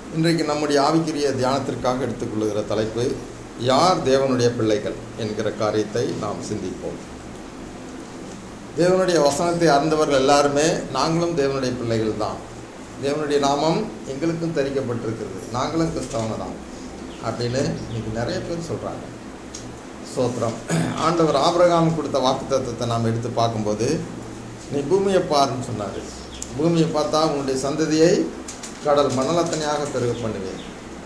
இன்றைக்கு நம்முடைய ஆவிக்குரிய தியானத்திற்காக எடுத்துக்கொள்கிற தலைப்பு யார் தேவனுடைய பிள்ளைகள் என்கிற காரியத்தை நாம் சிந்திப்போம் தேவனுடைய வசனத்தை அறிந்தவர்கள் எல்லாருமே நாங்களும் தேவனுடைய பிள்ளைகள் தான் தேவனுடைய நாமம் எங்களுக்கும் தெரிவிக்கப்பட்டிருக்கிறது நாங்களும் கிறிஸ்தவங்க தான் அப்படின்னு இன்னைக்கு நிறைய பேர் சொல்கிறாங்க சோத்திரம் ஆண்டவர் ஆபிரகாம் கொடுத்த வாக்குத்தத்தத்தை நாம் எடுத்து பார்க்கும்போது நீ பூமியை பாருன்னு சொன்னார் பூமியை பார்த்தா உன்னுடைய சந்ததியை கடல் மணலத்தனையாக பெருக பண்ணுவேன்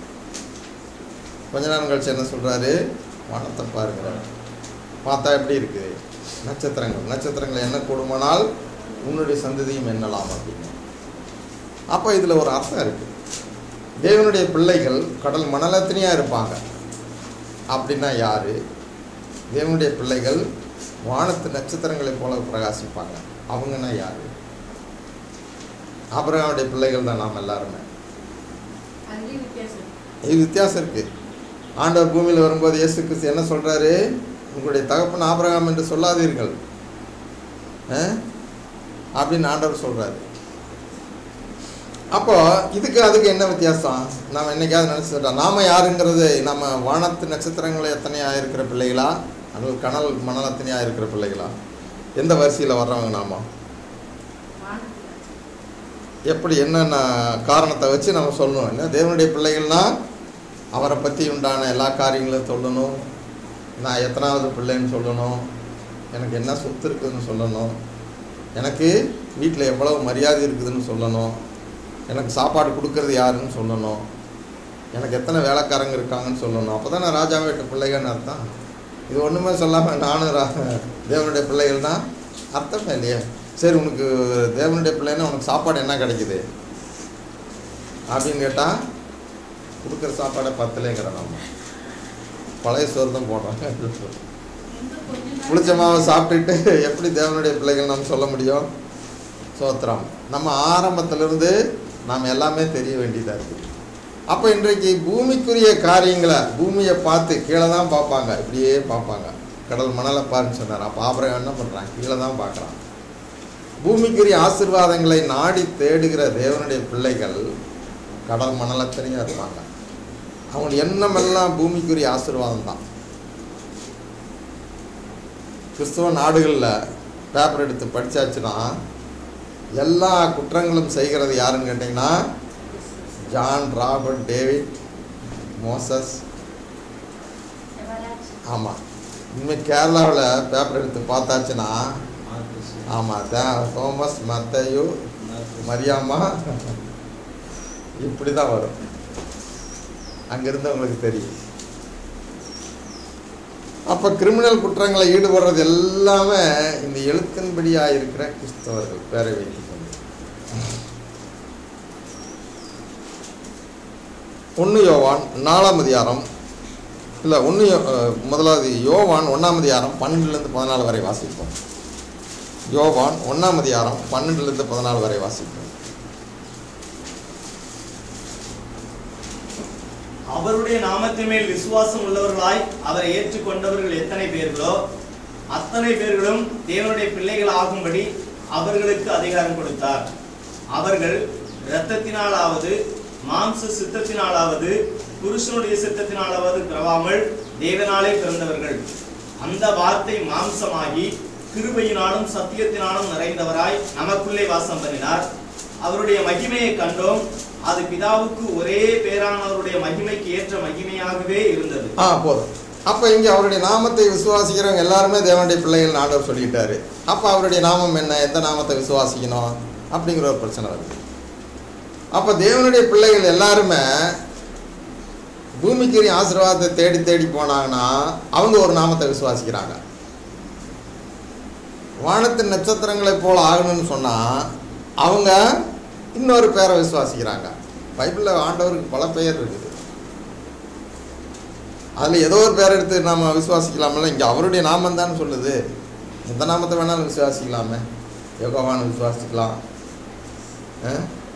கொஞ்ச நேரம் கழிச்சு என்ன சொல்கிறாரு வானத்தை பாருங்கிறார் பார்த்தா எப்படி இருக்குது நட்சத்திரங்கள் நட்சத்திரங்கள் என்ன கூடுமானால் உன்னுடைய சந்ததியும் எண்ணலாம் அப்படின்னு அப்போ இதில் ஒரு அர்த்தம் இருக்குது தேவனுடைய பிள்ளைகள் கடல் மணலத்தினையாக இருப்பாங்க அப்படின்னா யார் தேவனுடைய பிள்ளைகள் வானத்து நட்சத்திரங்களைப் போல பிரகாசிப்பாங்க அவங்கன்னா யார் ஆபிரகாமுடைய பிள்ளைகள் தான் நாம் எல்லாருமே அதுலேயும் வித்தியாசம் இது வித்தியாசம் இருக்குது ஆண்டவர் பூமியில் வரும்போது இயேசு கிறிஸ்து என்ன சொல்கிறாரு உங்களுடைய தகப்பன் ஆபிரகாம் என்று சொல்லாதீர்கள் ஆ? அப்படின்னு ஆண்டவர் சொல்கிறாரு அப்போ இதுக்கு அதுக்கு என்ன வித்தியாசம் நாம் என்னைக்காவது நினச்சிட்டோம் நாம யாருங்கிறது நம்ம வானத்து நட்சத்திரங்கள் எத்தனையாக இருக்கிற பிள்ளைகளா அல்லது கனல் மணல் எத்தனையாக இருக்கிற பிள்ளைகளா எந்த வரிசையில் வர்றவங்க நாம வானத்தில் எப்படி என்னென்ன காரணத்தை வச்சு நம்ம சொல்லணும் என்ன தேவனுடைய பிள்ளைகள்னா அவரை பற்றி உண்டான எல்லா காரியங்களும் சொல்லணும் நான் எத்தனாவது பிள்ளைன்னு சொல்லணும் எனக்கு என்ன சொத்து இருக்குதுன்னு சொல்லணும் எனக்கு வீட்டில் எவ்வளவு மரியாதை இருக்குதுன்னு சொல்லணும் எனக்கு சாப்பாடு கொடுக்கறது யாருன்னு சொல்லணும் எனக்கு எத்தனை வேலைக்காரங்க இருக்காங்கன்னு சொல்லணும் அப்போ தான் நான் ராஜா வீட்டு பிள்ளைகள்னு அர்த்தம் இது ஒன்றுமே சொல்லாமல் நானும் ரா தேவனுடைய பிள்ளைகள் தான் அர்த்தமே இல்லையே சரி உனக்கு தேவனுடைய பிள்ளைன்னா உனக்கு சாப்பாடு என்ன கிடைக்குது அப்படின்னு கேட்டால் கொடுக்குற சாப்பாடை பத்தலைங்கிற நம்ம பழைய சோறு தான் போடுறாங்க இன்னும் கொஞ்ச நாள் புளிச்ச மாவை சாப்பிட்டுட்டு எப்படி தேவனுடைய பிள்ளைகள் நம்ம சொல்ல முடியும் சோத்திரம் நம்ம ஆரம்பத்திலிருந்து நாம் எல்லாமே தெரிய வேண்டியதாக இருக்குது அப்போ இன்றைக்கு பூமிக்குரிய காரியங்களை பூமியை பார்த்து கீழே தான் பார்ப்பாங்க இப்படியே பார்ப்பாங்க கடல் மணலை பாருன்னு சொன்னார் அப்போ ஆபரம் என்ன பண்ணுறான் கீழே தான் பார்க்குறான் பூமிக்குரிய ஆசீர்வாதங்களை நாடி தேடுகிற தேவனுடைய பிள்ளைகள் கடல் மணலத்தனையாக இருப்பாங்க அவங்க எண்ணமெல்லாம் பூமிக்குரிய ஆசீர்வாதம் தான் கிறிஸ்தவ நாடுகளில் பேப்பர் எடுத்து படித்தாச்சுன்னா எல்லா குற்றங்களும் செய்கிறது யாருன்னு கேட்டிங்கன்னா ஜான் ராபர்ட் டேவிட் மோசஸ் எவராச்சும் ஆமாம் இனிமேல் கேரளாவில் பேப்பர் எடுத்து பார்த்தாச்சுன்னா ஆமாம் தே தோமஸ் மத்தையு மரியாமா இப்படி தான் வரும் அங்கிருந்து உங்களுக்கு தெரியும் அப்போ கிரிமினல் குற்றங்களை ஈடுபடுறது எல்லாமே இந்த எழுத்தின்படியாக இருக்கிற கிறிஸ்தவர்கள் பேரை வைத்துக் கொண்டு ஒன்று யோவான் நாலாம் அதிகாரம் இல்லை ஒன்று முதலாவது யோவான் ஒன்றாம் அதிகாரம் பன்னெண்டுலேருந்து பதினாலு வரை வாசிப்போம் யோவான் ஒன்றாம் அதிகாரம் பன்னெண்டுலேருந்து பதினாலு வரை வாசிப்போம் அவருடைய நாமத்தின் மேல் விசுவாசம் உள்ளவர்களாய் அவரை ஏற்றுக்கொண்டவர்கள் எத்தனை பேர்களோ அத்தனை பேர்களும் தேவனுடைய பிள்ளைகள் ஆகும்படி அவர்களுக்கு அதிகாரம் கொடுத்தார் அவர்கள் இரத்தத்தினாலாவது மாம்ச சித்தத்தினாலாவது புருஷனுடைய சித்தத்தினாலாவது பிறவாமல் தேவனாலே பிறந்தவர்கள் அந்த வார்த்தை மாம்சமாகி கிருபையினாலும் சத்தியத்தினாலும் நிறைந்தவராய் நமக்குள்ளே வாசம் பண்ணினார் அவருடைய மகிமையை கண்டோம் அது பிதாவுக்கு ஒரே பேரானவருடைய மகிமைக்கு ஏற்ற மகிமையாகவே இருந்தது ஆ போதும் அப்போ இங்கே அவருடைய நாமத்தை விசுவாசிக்கிறவங்க எல்லாருமே தேவனுடைய பிள்ளைகள் ஆண்டவர் சொல்லிட்டாரு அப்போ அவருடைய நாமம் என்ன எந்த நாமத்தை விசுவாசிக்கணும் அப்படிங்கிற ஒரு பிரச்சனை வருது அப்போ தேவனுடைய பிள்ளைகள் எல்லாருமே பூமிக்குரிய ஆசீர்வாதத்தை தேடி தேடி போனாங்கன்னா அவங்க ஒரு நாமத்தை விசுவாசிக்கிறாங்க வானத்தின் நட்சத்திரங்களைப் போல ஆகணும்னு சொன்னால் அவங்க இன்னொரு பேரை விசுவாசிக்கிறாங்க பைபிளில் ஆண்டவருக்கு பல பெயர் இருக்குது அதில் ஏதோ ஒரு பேர் எடுத்து நாம் விசுவாசிக்கலாம்ல இங்கே அவருடைய நாமம் தானே சொல்லுது எந்த நாமத்தை வேணாலும் விசுவாசிக்கலாமே யோகாவான்னு விசுவாசிக்கலாம் ஆ?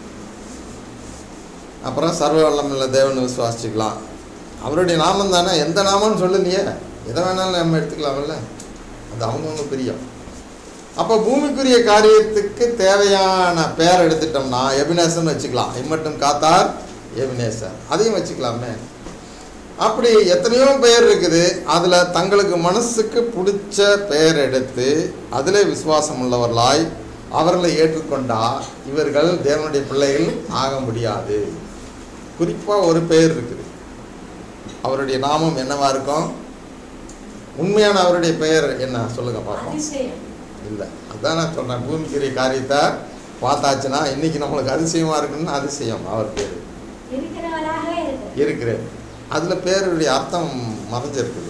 அப்புறம் சர்வ வல்லமுள்ள தேவன் விசுவாசிக்கலாம் அவருடைய நாமம் தானே எந்த நாமம்னு சொல்லலையே எதை வேணாலும் நம்ம எடுத்துக்கலாம்ல அது அவங்கவுங்க பிரியம் அப்போ பூமிக்குரிய காரியத்துக்கு தேவையான பேர் எடுத்துட்டோம்னா எபினேசன் வச்சுக்கலாம் இம்மட்டும் காத்தார் எபினேசர் அதையும் வச்சுக்கலாமே அப்படி எத்தனையோ பெயர் இருக்குது அதில் தங்களுக்கு மனசுக்கு பிடிச்ச பெயர் எடுத்து அதிலே விசுவாசம் உள்ளவர்களாய் அவர்களை ஏற்றுக்கொண்டா இவர்கள் தேவனுடைய பிள்ளைகள் ஆக முடியாது குறிப்பாக ஒரு பெயர் இருக்குது அவருடைய நாமம் என்னவா இருக்கும் உண்மையான அவருடைய பெயர் என்ன சொல்லுங்க பார்ப்போம் அதிசயம் இல்லை அதான் நான் சொன்னேன் பூமிக்குரிய காரியத்தை பார்த்தாச்சுன்னா இன்னைக்கு நம்மளுக்கு அதிசயமாக இருக்குன்னு அதிசயம் அவர் பேர் இருக்கிறவராகவே இருக்கிறார் இருக்கிறேன் அதில் பேருடைய அர்த்தம் மறைஞ்சிருக்குது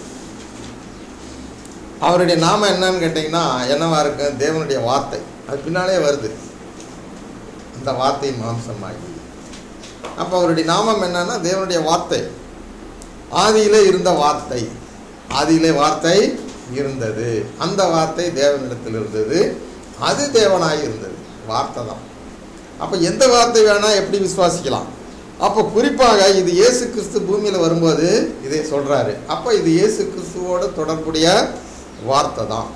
அவருடைய நாமம் என்னன்னு கேட்டிங்கன்னா என்னவா இருக்கு தேவனுடைய வார்த்தை அது பின்னாலே வருது அந்த வார்த்தை மாம்சமாகி அப்போ அவருடைய நாமம் என்னன்னா தேவனுடைய வார்த்தை ஆதியிலே இருந்த வார்த்தை ஆதியிலே வார்த்தை இருந்தது அந்த வார்த்தை தேவனிடத்தில் இருந்தது அது தேவனாய் இருந்தது வார்த்தை தான் அப்போ எந்த வார்த்தை வேணா எப்படி விசுவாசிக்கலாம் அப்போ குறிப்பாக இது இயேசு கிறிஸ்து பூமியில் வரும்போது இதை சொல்றாரு அப்போ இது இயேசு கிறிஸ்துவோட தொடர்புடைய வார்த்தை தான்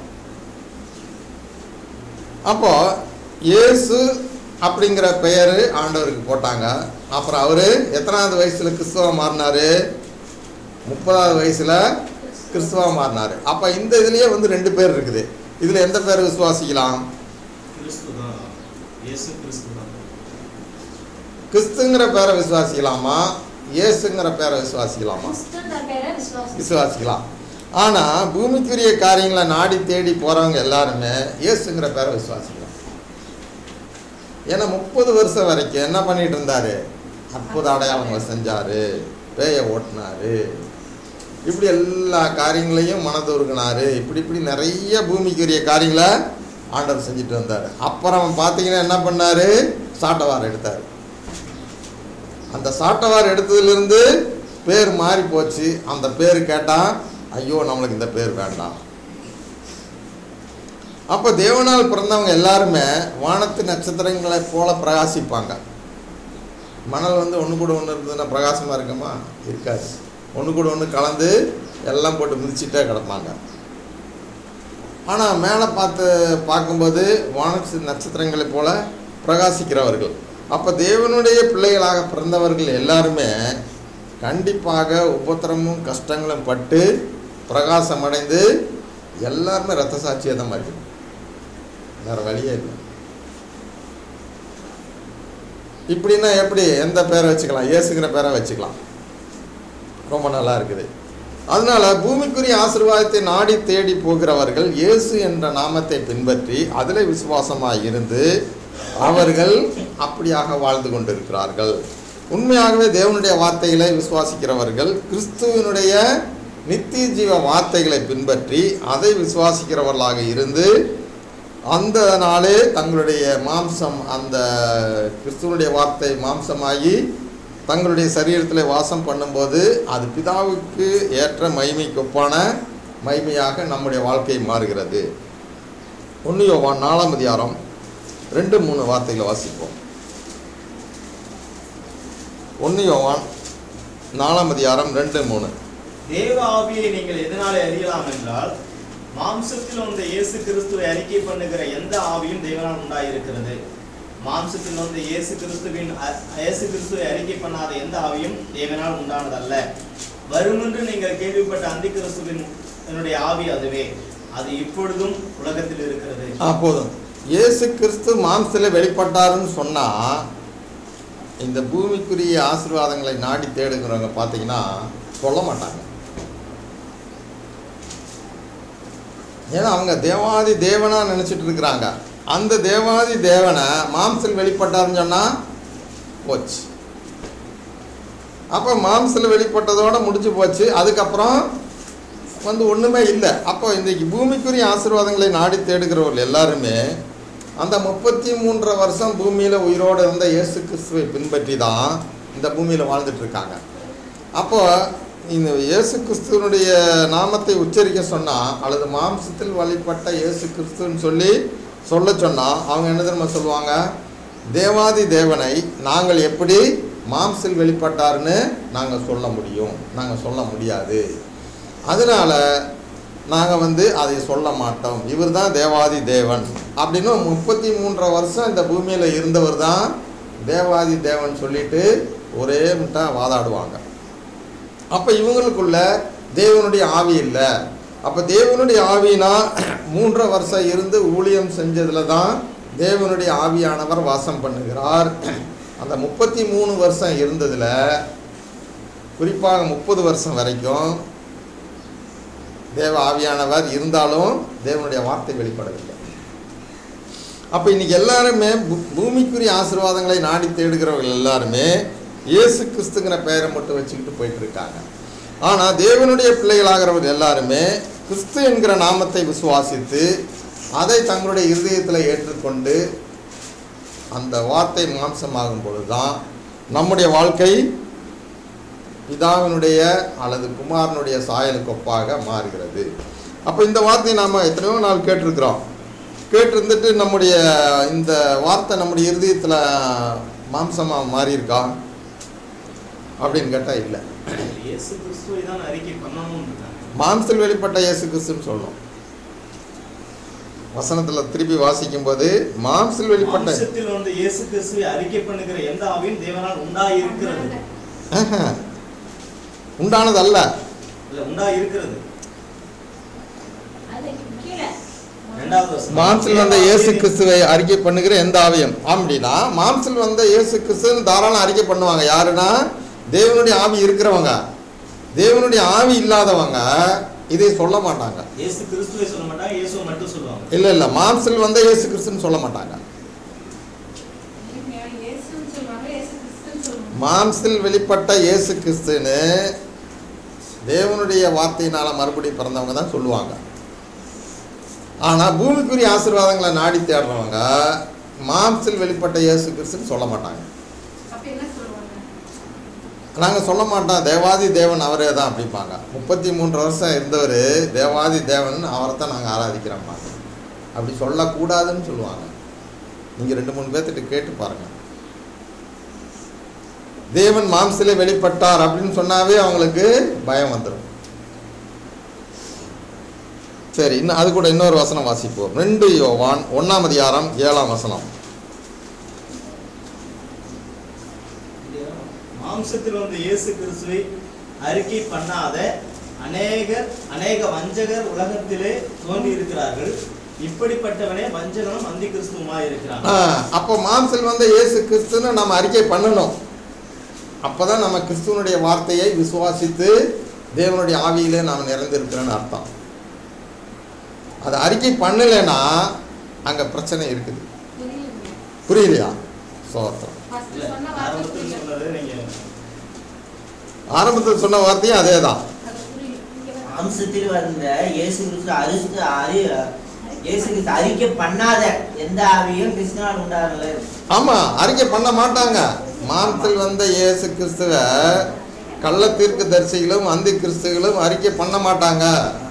அப்போ இயேசு அப்படிங்கிற பெயர் ஆண்டவருக்கு போட்டாங்க அப்புறம் அவர் எத்தனாவது வயசுல கிறிஸ்துவா மாறினாரு முப்பதாவது வயசுல கிறிஸ்துவா மாறினாரு அப்போ இந்த இதுலயே வந்து ரெண்டு பேர் இருக்குது இதுல எந்த பேர் விசுவாசிக்கலாம் கிறிஸ்து தான் இயேசு கிறிஸ்து தான் கிறிஸ்துங்கிற பேரை விசுவாசிக்கலாமா இயேசுங்கிற பேரை விசுவாசிக்கலாமா கிறிஸ்துன்ற பேரை விசுவாசி விசுவாசிக்கலாம் ஆனால் பூமிக்குரிய காரியங்களை நாடி தேடி போகிறவங்க எல்லாருமே இயேசுங்கிற பேரை விசுவாசிக்கலாம் ஏன்னா முப்பது வருஷம் வரைக்கும் என்ன பண்ணிட்டு இருந்தாரு அற்புத அடையாளங்களை செஞ்சாரு பேயை ஓட்டினாரு இப்படி எல்லா காரியங்களையும் மனதுருகினாரு இப்படி இப்படி நிறைய பூமிக்குரிய காரியங்களை ஆண்டவர் செஞ்சுட்டு வந்தார் அப்புறம் பார்த்தீங்கன்னா என்ன பண்ணாரு சாட்டவார் எடுத்தார் அந்த சாட்டவார் எடுத்ததிலிருந்து பேர் மாறி போச்சு அந்த பேர் கேட்டால் ஐயோ நம்மளுக்கு இந்த பேர் வேண்டாம் அப்போ தேவனால் பிறந்தவங்க எல்லாருமே வானத்து நட்சத்திரங்களைப் போல பிரகாசிப்பாங்க மணல் வந்து ஒன்று கூட ஒன்று இருந்ததுன்னா பிரகாசமாக இருக்குமா இருக்காது ஒன்று கூட ஒன்று கலந்து எல்லாம் போட்டு மிதிச்சிட்டே கிடப்பாங்க ஆனால் மேலே பார்த்து பார்க்கும்போது வானத்து நட்சத்திரங்களைப் போல பிரகாசிக்கிறவர்கள் அப்போ தேவனுடைய பிள்ளைகளாக பிறந்தவர்கள் எல்லாருமே கண்டிப்பாக உபத்திரமும் கஷ்டங்களும் பட்டு பிரகாசம் அடைந்து எல்லாருமே ரத்த சாட்சியை தான் மாதிரி வேற வழியே இல்லை இப்படின்னா எப்படி எந்த பேரை வச்சுக்கலாம் இயேசுங்கிற பேரை வச்சுக்கலாம் ரொம்ப நல்லா இருக்குது அதனால பூமிக்குரிய ஆசீர்வாதத்தை நாடி தேடி போகிறவர்கள் இயேசு என்ற நாமத்தை பின்பற்றி அதில் விசுவாசமாக இருந்து அவர்கள் அப்படியாக வாழ்ந்து கொண்டிருக்கிறார்கள் உண்மையாகவே தேவனுடைய வார்த்தைகளை விசுவாசிக்கிறவர்கள் கிறிஸ்துவனுடைய நித்திய ஜீவ வார்த்தைகளை பின்பற்றி அதை விசுவாசிக்கிறவர்களாக இருந்து அந்த நாளே தங்களுடைய மாம்சம் அந்த கிறிஸ்துவனுடைய வார்த்தை மாம்சமாகி தங்களுடைய சரீரத்தில் வாசம் பண்ணும்போது அது பிதாவுக்கு ஏற்ற மகிமைக்கு ஒப்பான மகிமையாக நம்முடைய வாழ்க்கை மாறுகிறது ஒன்று யோவான் நாலாம் அதிகாரம் ரெண்டு மூணு வார்த்தைகளை வாசிப்போம் ஒன்று யோவான் நாலாம் அதிகாரம் ரெண்டு மூணு தேவ ஆவியை நீங்கள் எதனாலே அறியலாம் என்றால் மாம்சத்தில் வந்த இயேசு கிறிஸ்துவை அறிக்கை பண்ணுகிற எந்த ஆவியும் தேவனால் உண்டாயிருக்கிறது மாம்சத்தில் வந்த இயேசு கிறிஸ்துவின் அ- இயேசு கிறிஸ்துவை அறிக்கை பண்ணாத எந்த ஆவியும் தேவனால் உண்டானதல்ல வருமென்று நீங்கள் கேள்விப்பட்ட அந்தி கிறிஸ்துவின் என்னுடைய ஆவி அதுவே அது இப்பொழுதும் உலகத்தில் இருக்கிறது ஆ போதும் இயேசு கிறிஸ்து மாம்சத்தில் வெளிப்பட்டாருன்னு சொன்னால் இந்த பூமிக்குரிய ஆசீர்வாதங்களை நாடி தேடுங்கிறவங்க பார்த்தீங்கன்னா சொல்ல மாட்டாங்க ஏன்னா அவங்க தேவாதி தேவனாக நினச்சிட்டு இருக்கிறாங்க அந்த தேவாதி தேவனை மாம்சல் வெளிப்பட்டாருன்னு சொன்னால் போச்சு அப்போ மாம்சல் வெளிப்பட்டதோட முடிஞ்சு போச்சு அதுக்கப்புறம் வந்து ஒன்றுமே இல்லை அப்போ இன்றைக்கு பூமிக்குரிய ஆசீர்வாதங்களை நாடி தேடுகிறவர்கள் எல்லாருமே அந்த முப்பத்தி மூன்றரை வருஷம் பூமியில் உயிரோடு இருந்த இயேசு கிறிஸ்துவை பின்பற்றி தான் இந்த பூமியில் வாழ்ந்துட்டு இருக்காங்க அப்போ இந்த இயேசு கிறிஸ்துவனுடைய நாமத்தை உச்சரிக்க சொன்னால் அல்லது மாம்சத்தில் வழிபட்ட இயேசு கிறிஸ்துன்னு சொல்லி சொல்ல சொன்னால் அவங்க என்ன தெரியுமா சொல்லுவாங்க தேவாதி தேவனை நாங்கள் எப்படி மாம்சில் வெளிப்பட்டார்னு நாங்கள் சொல்ல முடியும் நாங்கள் சொல்ல முடியாது அதனால நாங்கள் வந்து அதை சொல்ல மாட்டோம் இவர் தான் தேவாதி தேவன் அப்படின்னு முப்பத்தி மூன்றரை வருஷம் இந்த பூமியில் இருந்தவர் தான் தேவாதி தேவன் சொல்லிட்டு ஒரே முட்டா வாதாடுவாங்க அப்போ இவங்களுக்குள்ள தேவனுடைய ஆவி இல்லை அப்போ தேவனுடைய ஆவினா மூன்றரை வருஷம் இருந்து ஊழியம் செஞ்சதில் தான் தேவனுடைய ஆவியானவர் வாசம் பண்ணுகிறார் அந்த முப்பத்தி மூணு வருஷம் இருந்ததில் குறிப்பாக முப்பது வருஷம் வரைக்கும் தேவ ஆவியானவர் இருந்தாலும் தேவனுடைய வார்த்தை வெளிப்படவில்லை அப்போ இன்னைக்கு எல்லாருமே பூ- பூமிக்குரிய ஆசீர்வாதங்களை நாடி தேடுகிறவர்கள் எல்லாருமே இயேசு கிறிஸ்துங்கிற பெயரை மட்டும் வச்சுக்கிட்டு போயிட்டு இருக்காங்க ஆனால் தேவனுடைய பிள்ளைகளாகிறவர்கள் எல்லாருமே கிறிஸ்து என்கிற நாமத்தை விசுவாசித்து அதை தங்களுடைய இருதயத்தில் ஏற்றுக்கொண்டு அந்த வார்த்தை மாம்சமாகும் பொழுது தான் நம்முடைய வாழ்க்கை பிதாவினுடைய அல்லது குமாரனுடைய சாயலுக்கு ஒப்பாக மாறுகிறது அப்போ இந்த வார்த்தையை நாம் எத்தனையோ நாள் கேட்டிருக்கிறோம் கேட்டிருந்துட்டு நம்முடைய இந்த வார்த்தை நம்முடைய இருதயத்தில் மாம்சமாக மாறி இருக்கா அப்படின்னு கேட்டால் இல்லை இயேசு கிறிஸ்துவை தான் அறிக்கை பண்ணணும்னு இருக்காங்க மாம்சத்தில் வெளிப்பட்ட இயேசு கிறிஸ்துன்னு சொல்லணும் வசனத்தில் திருப்பி வாசிக்கும்போது மாம்சத்தில் வெளிப்பட்ட மாம்சத்தில் வந்து இயேசு கிறிஸ்துவை அறிக்கை பண்ணுகிற எந்த ஆவியும் தேவனால் உண்டாகி இருக்கிறது ஆஹா. உண்டானது அல்ல இல்ல உண்டாகி இருக்கிறது அது கீழே இரண்டாவது வசனம். மாம்சில் வந்த இயேசு கிறிஸ்துவை அறிக்கை பண்ணுகிற எந்த ஆவியம் அப்படின்னா மாம்சில் வந்த இயேசு கிறிஸ்துன்னு தாராளம் அறிக்கை பண்ணுவாங்க யாருன்னா தேவனுடைய ஆவி இருக்கிறவங்க தேவனுடைய ஆவி இல்லாதவங்க இதை சொல்ல மாட்டாங்க இயேசு கிறிஸ்துவை சொல்ல மாட்டாங்க இயேசுவை மட்டும் சொல்லுவாங்க இல்லை இல்லை மாம்சில் வந்த இயேசு கிறிஸ்துன்னு சொல்ல மாட்டாங்க இல்லைங்க, இயேசுன்னு சொல்லுவாங்க, இயேசு கிறிஸ்துன்னு சொல்லுவாங்க. மாம்சில் வெளிப்பட்ட இயேசு கிறிஸ்துன்னு தேவனுடைய வார்த்தையினால மறுபடியும் பிறந்தவங்க தான் சொல்லுவாங்க ஆனால் பூமிக்குரிய ஆசீர்வாதங்களை நாடி தேடுறவங்க மாம்சில் வெளிப்பட்ட இயேசு கிறிஸ்துன்னு சொல்ல மாட்டாங்க அப்ப என்ன சொல்லுவாங்க? நாங்கள் சொல்ல மாட்டோம் தேவாதி தேவன் அவரே தான் அப்படிம்பாங்க முப்பத்தி மூன்று வருஷம் இருந்தவர் தேவாதி தேவன் அவரை தான் நாங்கள் ஆராதிக்கிறோம்பாங்க அப்படி சொல்லக்கூடாதுன்னு சொல்லுவாங்க நீங்கள் ரெண்டு மூணு பேர்த்திட்ட கேட்டு பாருங்க தேவன் மாம்சிலே வெளிப்பட்டார் அப்படின்னு சொன்னாவே அவங்களுக்கு பயம் வந்துடும் சரி இன்னும் அது கூட இன்னொரு வசனம் வாசிப்போம் ரெண்டு யோவான் ஒன்றாம் அதிகாரம் ஏழாம் வசனம் மாம்சத்தில் வந்த இயேசு கிறிஸ்துவை அறிக்கை பண்ணாத அநேகர் அநேக வஞ்சகர் உலகத்திலே தோன்றி இருக்கிறார்கள் இப்படிப்பட்டவனே வஞ்சகனும் அந்தி கிறிஸ்துவுமாய் இருக்கிறான் ஆ, அப்போ மாம்சில் வந்த இயேசு கிறிஸ்துன்னு நம்ம அறிக்கை பண்ணணும் அப்பதான் நம்ம கிறிஸ்துவனுடைய வார்த்தையை விசுவாசித்து தேவனுடைய ஆவியிலே நாம் நிறைந்திருக்கிறோன்னு அர்த்தம் அது அறிக்கை பண்ணலைன்னா அங்கே பிரச்சனை இருக்குது புரியலைங்க. புரியலையா சோத்திரம் First இல்ல சொன்ன வார்த்தை ஆரம்பத்தில் புரியல. சொன்னது நீங்க ஆரம்பத்தில் சொன்ன வார்த்தையும் அதே தான் அது புரியல. இங்க வந்து மாம்சத்தில் வந்த இயேசு கிறிஸ்து அரிஸ்து அறி இயேசு கிறிஸ்து அறிக்கை பண்ணாத எந்த ஆவியும் கிறிஸ்துவால் உண்டாகல ஆமாம் அறிக்கை பண்ண மாட்டாங்க மாம்சத்தில் வந்த இயேசு கிறிஸ்துவ கள்ள தீர்க்க தரிசிகளும் அந்தி கிறிஸ்துகளும் அறிக்கை பண்ண மாட்டாங்க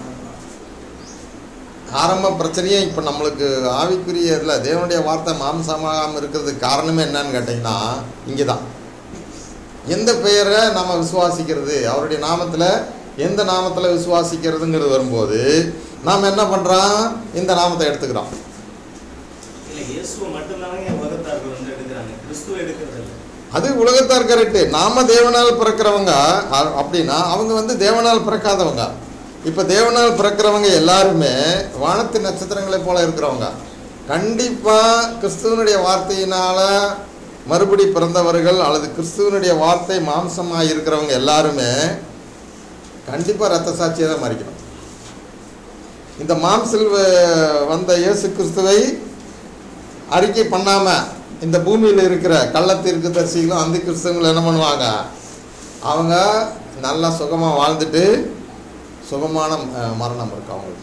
ஆரம்ப பிரச்சனையே இப்போ நம்மளுக்கு ஆவிக்குரிய இதில் தேவனுடைய வார்த்தை மாம்சமாகாமல் இருக்கிறதுக்கு காரணமே என்னன்னு கேட்டிங்கன்னா இங்கே தான் எந்த பெயரை நம்ம விசுவாசிக்கிறது அவருடைய நாமத்தில் எந்த நாமத்தில் விசுவாசிக்கிறதுங்கிறது வரும்போது நாம் என்ன பண்ணுறோம் இந்த நாமத்தை எடுத்துக்கிறோம் இல்ல இயேசுவை மட்டும்தானே வகுத்தார்கள் வந்து எடுக்கிறாங்க கிறிஸ்துவ எடுக்கிறது இல்ல அது உலகத்தார் கரெக்டு நாம தேவனால் பிறக்கிறவங்க அ- அப்படின்னா அவங்க வந்து தேவனால் பிறக்காதவங்க இப்போ தேவனால் பிறக்கிறவங்க எல்லாருமே வானத்து நட்சத்திரங்களைப் போல இருக்கிறவங்க கண்டிப்பாக கிறிஸ்துவனுடைய வார்த்தையினால் மறுபடி பிறந்தவர்கள் அல்லது கிறிஸ்துவனுடைய வார்த்தை மாம்சமாக இருக்கிறவங்க எல்லாருமே கண்டிப்பாக ரத்த சாட்சியை தான் மறிக்கணும் இந்த மாம்சில் வ- வந்த இயேசு கிறிஸ்துவை அறிக்கை பண்ணாமல் இந்த பூமியில் இருக்கிற கள்ளத்தீர்க்கு தரிசிகளும் அந்த கிறிஸ்தவங்களும் என்ன பண்ணுவாங்க அவங்க நல்லா சுகமாக வாழ்ந்துட்டு சுகமான அஹ், மரணம் இருக்கு அவங்களுக்கு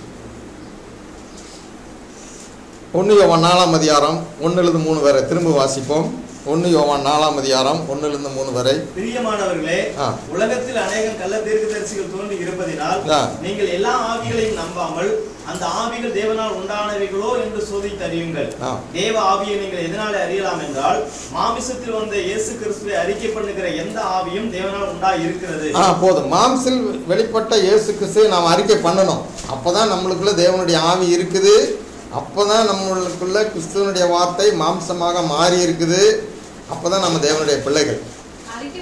ஒன்று யோவான் நாலாம் அதிகாரம் ஒன்றுலேருந்து மூணு வரை திரும்ப வாசிப்போம் ஒன்று யோவான் நாலாம் அதிகாரம் ஒன்றுலேருந்து மூணு வரை பிரியமானவர்களே ஆ. உலகத்தில் அநேகம் கள்ள தீர்க்கதரிசிகள் தோன்றி இருப்பதினால் ஆ. நீங்கள் எல்லா ஆவிகளையும் நம்பாமல் அந்த ஆவிகள் தேவனால் உண்டானவைகளோ என்று சோதித்து அறியுங்கள் ஆ. தேவ ஆவியை நீங்கள் எதனால அறியலாம் என்றால் மாமிசத்தில் வந்த இயேசு கிறிஸ்துவை அறிக்கை பண்ணுகிற எந்த ஆவியும் தேவனால் உண்டாய் இருக்கிறது ஆ போதும் மாம்சில் வெளிப்பட்ட இயேசு கிறிஸ்துவை நாம் அறிக்கை பண்ணணும் அப்போ தான் நம்மளுக்குள்ள தேவனுடைய ஆவி இருக்குது அப்போ தான் நம்மளுக்குள்ள கிறிஸ்துவனுடைய வார்த்தை மாம்சமாக மாறி இருக்குது அப்போ தான் நம்ம தேவனுடைய பிள்ளைகள் அறிக்கை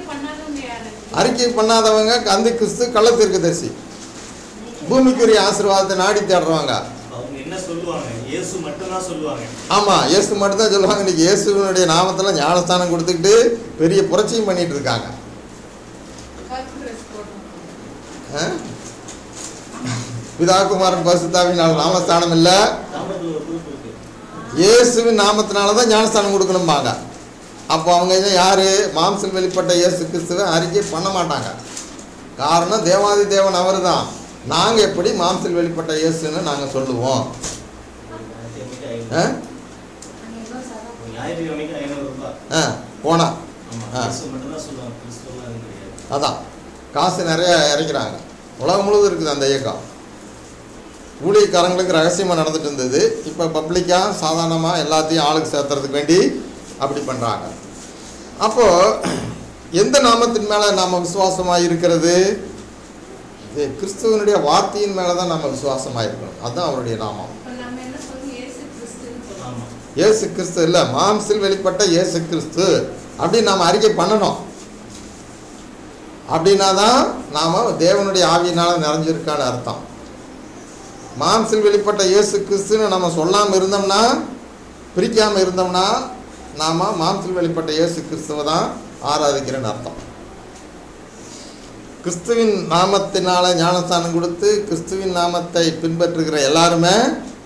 பண்ணாதவங்க யாரு அறிக்கை பண்ணாதவங்க அந்த கிறிஸ்து கள்ளத்திற்கு பூமிக்குரிய ஆசீர்வாதத்தை நாடி தேடுறவங்க அவங்க என்ன சொல்லுவாங்க இயேசு மட்டும்தான் சொல்லுவாங்க ஆமா இயேசு மட்டும்தான் சொல்லுவாங்க இன்னைக்கு இயேசுவினுடைய நாமத்துல ஞானஸ்தானம் கொடுத்துக்கிட்டு பெரிய புரட்சியும் பண்ணிட்டு இருக்காங்க கருப்பு ட்ரெஸ் போடணும் ஆ? பிதாகுமாரன் பரிசுத்தாவினால் நாமஸ்தானம் இல்ல நாமத்துல ஒரு குறிப்பு இருக்கு இயேசுவின் நாமத்தினால தான் ஞானஸ்தானம் கொடுக்கணும்பாங்க அப்போ அவங்க என்ன யாரு மாம்சல் வெளிப்பட்ட இயேசு கிறிஸ்துவை அறிக்கை பண்ண மாட்டாங்க காரணம் தேவாதி தேவன் அவர் தான் நாங்கள் எப்படி மாம்சல் வெளிப்பட்ட இயேசுன்னு நாங்கள் சொல்லுவோம் ஞாயிற்றுக்கிழமைக்கு ஆ? ஐநூறு. அங்க ஏதோ சதம். ஒரு ஞாயிற்றுக்கிழமைக்கு ஐநூறு ரூபாய் ஆ போனா ஆமா ஆ. இயேசு மட்டும்தான் சொல்லுவாங்க கிறிஸ்துவெல்லாம் எதுவும் கிடையாது அதான் காசு நிறைய இறக்கிறாங்க உலகம் முழுவதும் இருக்குது அந்த இயக்கம் ஊழியக்காரங்களுக்கு ரகசியமாக நடந்துட்டு இருந்தது இப்போ பப்ளிக்காக சாதாரணமாக எல்லாத்தையும் ஆளுக்கு சேர்த்துறதுக்கு வேண்டி அப்படி பண்ணுறாங்க அப்போது எந்த நாமத்தின் மேலே நாம் விசுவாசமாக இருக்கிறது இது கிறிஸ்துவனுடைய வார்த்தையின் மேலே தான் நம்ம விசுவாசமாக இருக்கணும் அதுதான் அவருடைய நாமம் இப்ப நம்ம என்ன சொல்லணும் இயேசு கிறிஸ்துன்னு சொல்லணும் ஆமா இயேசு கிறிஸ்து இல்லை மாம்சில் வெளிப்பட்ட இயேசு கிறிஸ்து அப்படின்னு நாம் அறிக்கை பண்ணணும் அப்படின்னா தான் நாம் தேவனுடைய ஆவியினால் நிறைஞ்சிருக்கான்னு அர்த்தம் மாம்சில் வெளிப்பட்ட இயேசு கிறிஸ்துன்னு நம்ம சொல்லாமல் இருந்தோம்னா பிரிக்காமல் இருந்தோம்னா நாம் மாம்சில் வெளிப்பட்ட இயேசு கிறிஸ்துவை தான் ஆராதிக்கிறேன்னு அர்த்தம் கிறிஸ்துவின் நாமத்தினால ஞானஸ்தானம் கொடுத்து கிறிஸ்துவின் நாமத்தை பின்பற்றுகிற எல்லாருமே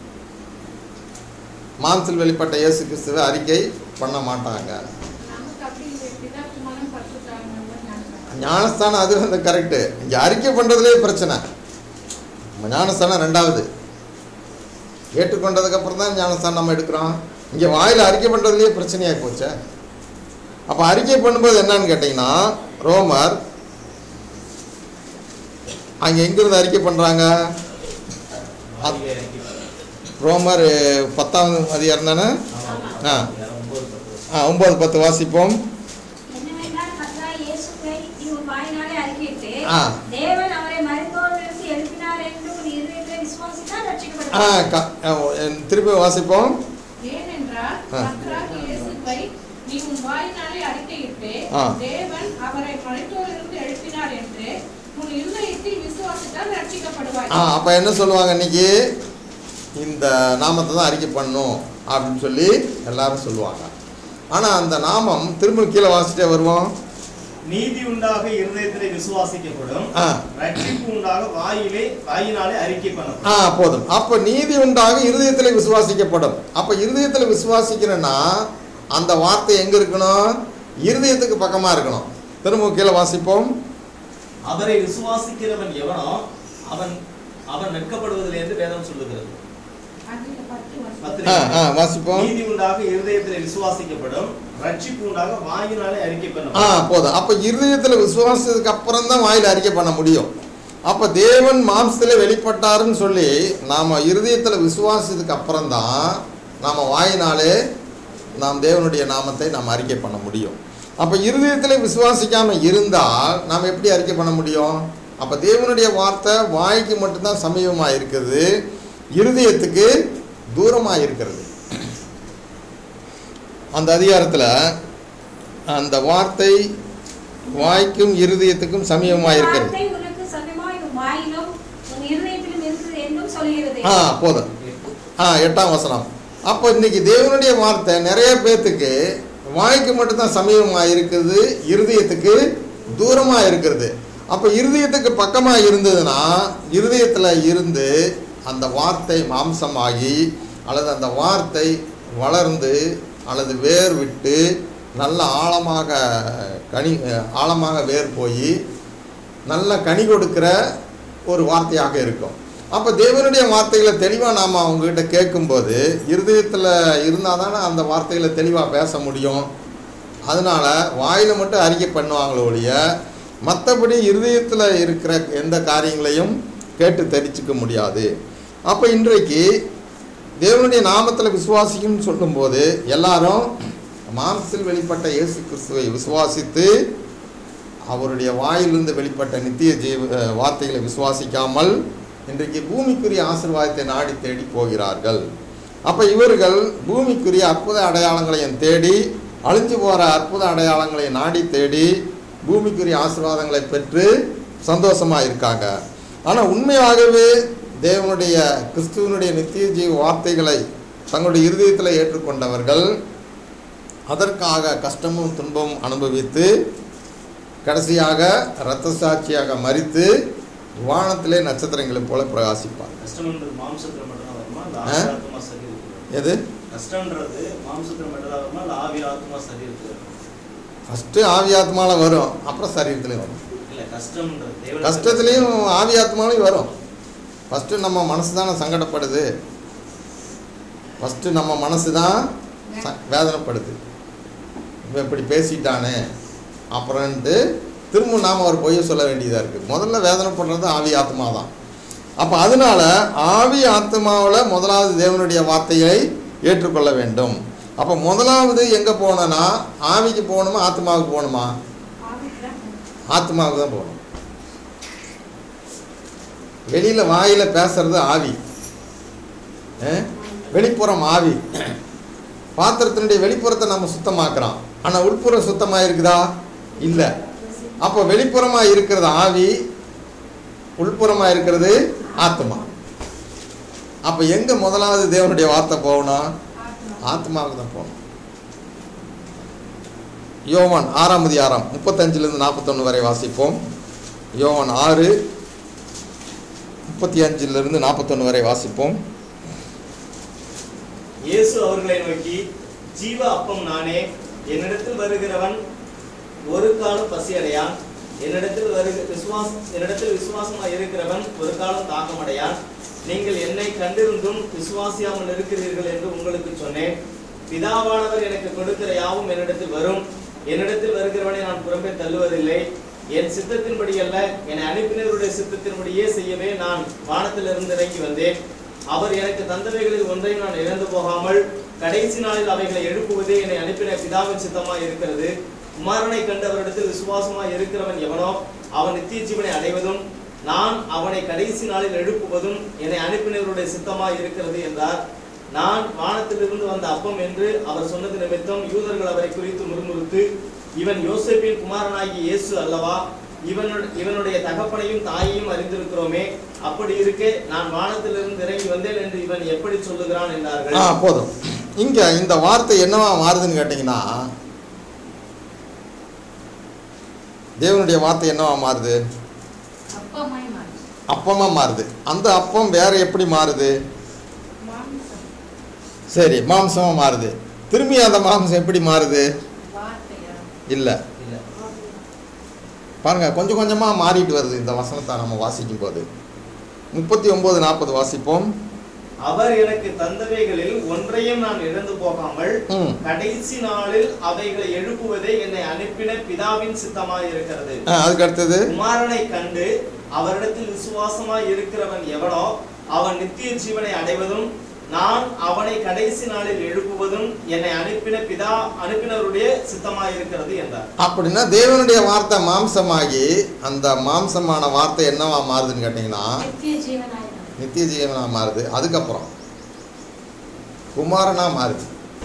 மாம்சில் வெளிப்பட்ட இயேசு கிறிஸ்துவை அறிக்கை பண்ண மாட்டாங்க நமக்கு அப்படி இல்லை பிதாக்குமாரன் பரிசுத்தாவியும் ஞானஸ்தானம் அது வந்து கரெக்டு இங்கே அறிக்கை பண்ணுறதுலே பிரச்சனை நம்ம ஞானஸ்தானம் ரெண்டாவது ஏற்றுக்கொண்டதுக்கப்புறம் தான் ஞானஸ்தானம் நம்ம எடுக்கிறோம் இங்கே வாயில் அறிக்கை பண்ணுறதுலேயே பிரச்சனையாக போச்சே அப்போ அறிக்கை பண்ணும்போது என்னன்னு கேட்டிங்கன்னா ரோமர் அங்கே எங்கேருந்து அறிக்கை பண்ணுறாங்க வாயிலே இறக்கி பாரு. ரோமர் பத்தாவது அதிகாரம் தானே ஆமா ஆ. யாரும் ஒன்பது பத்து வருஷம் ஆ ஒம்பது பத்து வாசிப்போம் என்னவென்றால் கர்த்தராகிய இயேசுவை நீ உன் வாயினாலே அறிக்கையிட்டு, ஆ. தேவன் அவரை மரித்தோரிலிருந்து எழுப்பினார் என்று உன் இருதயத்திலே விசுவாசித்தால் ஆ ரட்சிக்கப்படுவாய். க ஆ, திருப்பி வாசிப்போம் ஏனென்றால் ஆ. கர்த்தராகிய இயேசுவை நீ உன் வாயினாலே அறிக்கையிட்டு ஆ. தேவன் அவரை மறைத்தோரிலிருந்து எழுப்பினார் என்று உன் இருதயத்தில் விசுவாசித்தால் ரட்சிக்கப்படுவாய் ஆ அப்போ என்ன சொல்லுவாங்க இன்னைக்கு இந்த நாமத்தை தான் அறிக்கை பண்ணும் அப்படின்னு சொல்லி எல்லாரும் சொல்லுவாங்க ஆனால் அந்த நாமம் திரும்ப கீழே வாசிட்டே வருவோம் நீதி உண்டாக இருதயத்திலே விசுவாசிக்கப்படும் ஆ ரட்சிப்பு உண்டாக வாயிலே வாயினாலே அறிக்கை பண்ணப்படும் ஆ போதும் அப்போ நீதி உண்டாக இருதயத்தில் விசுவாசிக்கப்படும் அப்போ இருதயத்தில் விசுவாசிக்கிறேன்னா அந்த வார்த்தை எங்கே இருக்கணும் இருதயத்துக்கு பக்கமாக இருக்கணும் திரும்ப கீழே வாசிப்போம் அவரை விசுவாசிக்கிறவன் எவனோ அவன் அவன் வெட்கப்படுவதில்லை என்று வேதம் சொல்லுகிறது அதுல பத்து வருஷம் பத்து ஆ ஆ வாசிப்போம் நீதி உண்டாக இருதயத்திலே விசுவாசிக்கப்படும் ரட்சிப்பு உண்டாக வாயினாலே அறிக்கை ஆ பண்ணப்படும் போதும் அப்போ இருதயத்தில் விசுவாசத்துக்கு அப்புறம் தான் வாயில் அறிக்கை பண்ண முடியும் அப்போ தேவன் மாம்சத்தில் வெளிப்பட்டாருன்னு சொல்லி நாம் இருதயத்தில் விசுவாசத்துக்கு அப்புறம் தான் நாம் வாயினாலே நாம் தேவனுடைய நாமத்தை நாம் அறிக்கை பண்ண முடியும் அப்போ இருதயத்தில் விசுவாசிக்காமல் இருந்தால் நாம் எப்படி அறிக்கை பண்ண முடியும் அப்போ தேவனுடைய வார்த்தை வாய்க்கு மட்டும்தான் சமீபமாக இருக்குது இருதயத்துக்கு தூரமாக இருக்கிறது அந்த அதிகாரத்தில் அந்த வார்த்தை வாய்க்கும் இருதயத்துக்கும் சமீபமாக இருக்கிறது வார்த்தை உனக்கு சமயமாய் உன் வாயிலும் உன் இருதயத்திலும் இருக்குது என்றும் சொல்கிறது ஆ போதும் ஆ எட்டாம் வசனம் அப்போ இன்னைக்கு தேவனுடைய வார்த்தை நிறைய பேர்த்துக்கு வாய்க்கு மட்டும்தான் சமீபமாக இருக்குது இருதயத்துக்கு தூரமாக இருக்கிறது அப்போ இருதயத்துக்கு பக்கமாக இருந்ததுன்னா இருதயத்தில் இருந்து அந்த வார்த்தை மாம்சமாகி அல்லது அந்த வார்த்தை வளர்ந்து அல்லது வேர் விட்டு நல்ல ஆழமாக கனி ஆழமாக வேர் போய் நல்ல கனி கொடுக்கிற ஒரு வார்த்தையாக இருக்கும் அப்போ தேவனுடைய வார்த்தைகளை தெளிவாக நாம் அவங்ககிட்ட கேட்கும்போது இருதயத்தில் இருந்தால் தானே அந்த வார்த்தைகளை தெளிவாக பேச முடியும் அதனால் வாயில் மட்டும் அறிக்கை பண்ணுவாங்களே ஒழிய மற்றபடி இருதயத்தில் இருக்கிற எந்த காரியங்களையும் கேட்டு தெரிஞ்சுக்க முடியாது அப்போ இன்றைக்கு தேவனுடைய நாமத்தில் விசுவாசிக்கும்னு சொல்லும்போது எல்லாரும் மாம்சத்தில் வெளிப்பட்ட இயேசு கிறிஸ்துவை விசுவாசித்து அவருடைய வாயிலிருந்து வெளிப்பட்ட நித்திய ஜீவ அஹ், வார்த்தைகளை விசுவாசிக்காமல் இன்றைக்கு பூமிக்குரிய ஆசீர்வாதத்தை நாடி தேடி போகிறார்கள் அப்போ இவர்கள் பூமிக்குரிய அற்புத அடையாளங்களையும் தேடி அழிஞ்சு போகிற அற்புத அடையாளங்களை நாடி தேடி பூமிக்குரிய ஆசீர்வாதங்களை பெற்று சந்தோஷமாக இருக்காங்க ஆனால் உண்மையாகவே தேவனுடைய கிறிஸ்துவனுடைய நித்திய ஜீவ வார்த்தைகளை தங்களுடைய இருதயத்தில் ஏற்றுக்கொண்டவர்கள் அதற்காக கஷ்டமும் துன்பமும் அனுபவித்து கடைசியாக இரத்த சாட்சியாக மறித்து வானத்திலே நட்சத்திரங்களைப் போல பிரகாசிப்பார் கஷ்டம்ன்றது மாம்சத்துல மட்டும் தான் வருமா இல்ல ஆ? ஆவி ஆத்மா சரீரத்துக்கு எது கஷ்டம்ன்றது மாம்சத்துல மட்டும் தான் வருமா இல்ல ஆவி ஆத்மா சரீரத்துக்கு வருமா? ஃபஸ்ட்டு ஆவி ஆத்மால வரும் அப்புறம் சரீரத்துலேயும் வரும் இல்ல கஷ்டம்ன்றது தேவனுக்கு கஷ்டத்துலேயும் ஆவி ஆத்மாலையும் வரும் ஃபஸ்ட்டு நம்ம மனசு தானே சங்கடப்படுது ஃபஸ்ட்டு நம்ம மனசு தான் ச வேதனைப்படுது இவன் இப்படி பேசிட்டானே அப்புறம்ட்டு திரும்ப நாம் ஒரு பொய்யை சொல்ல வேண்டியதாக இருக்குது முதல்ல வேதனைப்படுறது ஆவி ஆத்மா தான் அப்போ அதனால ஆவி ஆத்மாவில் முதலாவது தேவனுடைய வார்த்தையை ஏற்றுக்கொள்ள வேண்டும் அப்போ முதலாவது எங்கே போகணும்னா ஆவிக்கு போகணுமா ஆத்மாவுக்கு போகணுமா ஆத்மாவுக்கு தான் போகணும் வெளியில் வாயில் பேசுறது ஆவி அஹ்? வெளிப்புறம் ஆவி பாத்திரத்தினுடைய வெளிப்புறத்தை நம்ம சுத்தமாக்குறோம் ஆனால் உட்புறம் சுத்தமாக இருக்குதா இல்லை அப்போ வெளிப்புறமாக இருக்கிறது ஆவி உள்புறமாக இருக்கிறது ஆத்மா அப்போ எங்கே முதலாவது தேவனுடைய வார்த்தை போகணும் ஆத்மாவுக்கு தான் போகணும் யோவான் ஆறாம் அதிகாரம் முப்பத்தஞ்சிலிருந்து நாற்பத்தொன்று வரை வாசிப்போம் யோவான் ஆறு முப்பத்தி அஞ்சிலிருந்து நாற்பத்தொன்று வரை வாசிப்போம் இயேசு அவர்களை நோக்கி ஜீவ அப்பம் நானே என்னிடத்தில் வருகிறவன் ஒரு காலம் பசியடையான் என்னிடத்தில் வருக விசுவாஸ் என்னிடத்தில் விசுவாசமாக இருக்கிறவன் ஒரு காலம் தாகமடையான் நீங்கள் என்னை கண்டிருந்தும் விசுவாசியாமல் இருக்கிறீர்கள் என்று உங்களுக்கு சொன்னேன் பிதாவானவர் எனக்கு கொடுக்கிற யாவும் என்னிடத்தில் வரும் என்னிடத்தில் வருகிறவனை நான் புறம்பே தள்ளுவதில்லை என் சித்தத்தின்படி அல்ல என்னை அனுப்பினருடைய சித்தத்தின்படியே செய்யவே நான் வானத்திலிருந்து இறங்கி வந்தேன் அவர் எனக்கு தந்தவைகளில் ஒன்றையும் நான் இழந்து போகாமல் கடைசி நாளில் அவைகளை எழுப்புவதே என்னை அனுப்பின பிதாவின் சித்தமாய் இருக்கிறது குமாரனை கண்டு அவரிடத்தில் விசுவாசமாய் இருக்கிறவன் எவனோ அவன் நித்திய ஜீவனை அடைவதும் நான் அவனை கடைசி நாளில் எழுப்புவதும் என்னை அனுப்பினவருடைய சித்தமாய் இருக்கிறது என்றார் நான் வானத்திலிருந்து வந்த அப்பம் என்று அவர் சொன்னது நிமித்தம் யூதர்கள் அவரை குறித்து முறுமுறுத்து இவன் யோசேப்பின் குமாரனாகிய இயேசு அல்லவா இவனுடைய இவனுடைய தகப்பனையும் தாயையும் அறிந்திருக்கிறோமே அப்படி இருக்க நான் வானத்திலிருந்து இறங்கி வந்தேன் என்று இவன் எப்படி சொல்லுகிறான் ஆ என்றார்கள் போதும் இங்கே இந்த வார்த்தை என்னவா மாறுதுன்னு கேட்டிங்கன்னா தேவனுடைய வார்த்தை என்னவா மாறுது அப்பமாய் மாறி அப்பமாக மாறுது அந்த அப்பம் வேற எப்படி மாறுது மாம்சம் சரி மாம்சமாக மாறுது திரும்பி அந்த மாம்சம் எப்படி மாறுது வார்த்தையா இல்லை இல்ல பாருங்க கொஞ்சம் கொஞ்சமாக மாறிட்டு வருது இந்த வசனத்தை நம்ம வாசிக்கும் போது முப்பத்தி ஒம்பது நாற்பது வாசிப்போம் அவர் எனக்கு தந்தவைகளில் ஒன்றையும் நான் இழந்து போகாமல் ம் கடைசி நாளில் அவைகளை எழுப்புவதே என்னை அனுப்பின பிதாவின் சித்தமாய் இருக்கிறது ஆ, அதுக்கு அடுத்தது குமாரனை கண்டு அவரிடத்தில் விசுவாசமாய் இருக்கிறவன் எவனோ அவன் நித்திய ஜீவனை அடைவதும் நான் அவனை கடைசி நாளில் எழுப்புவதும் என்னை அனுப்பின பிதா அனுப்பினவருடைய சித்தமாய் இருக்கிறது என்றார் அப்படின்னா தேவனுடைய வார்த்தை மாம்சமாகி அந்த மாம்சமான வார்த்தை என்னவா மாறுதுன்னு கேட்டிங்கன்னா நித்திய ஜீவனாயிரம் நித்திய ஜீவனா மாறுது அதுக்கப்புறம் குமாரனா மாறுது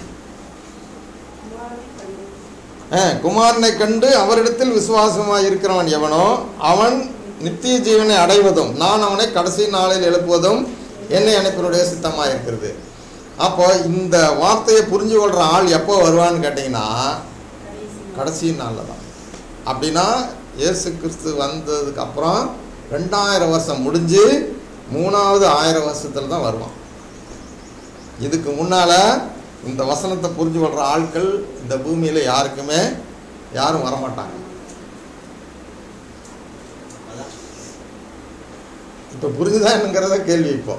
ஆ, குமாரனை கண்டு அவரிடத்தில் விசுவாசமாக இருக்கிறவன் எவனோ அவன் நித்திய ஜீவனை அடைவதும் நான் அவனை கடைசி நாளில் எழுப்புவதும் என்னை அனுப்பினுடைய சித்தமாக இருக்கிறது அப்போ இந்த வார்த்தையை புரிஞ்சு கொள்கிற ஆள் எப்போ வருவான்னு கேட்டிங்கன்னா கடைசி நாளில் தான் அப்படின்னா இயேசு கிறிஸ்து வந்ததுக்கு அப்புறம் ரெண்டாயிரம் வருஷம் முடிஞ்சு மூணாவது ஆயிரம் வருஷத்தில் தான் வருவான் இதுக்கு முன்னால் இந்த வசனத்தை புரிஞ்சு கொள்கிற ஆட்கள் இந்த பூமியில் யாருக்குமே யாரும் வரமாட்டாங்க அதான் இப்போ புரிஞ்சுதான்ங்கிறத கேள்வி இப்போ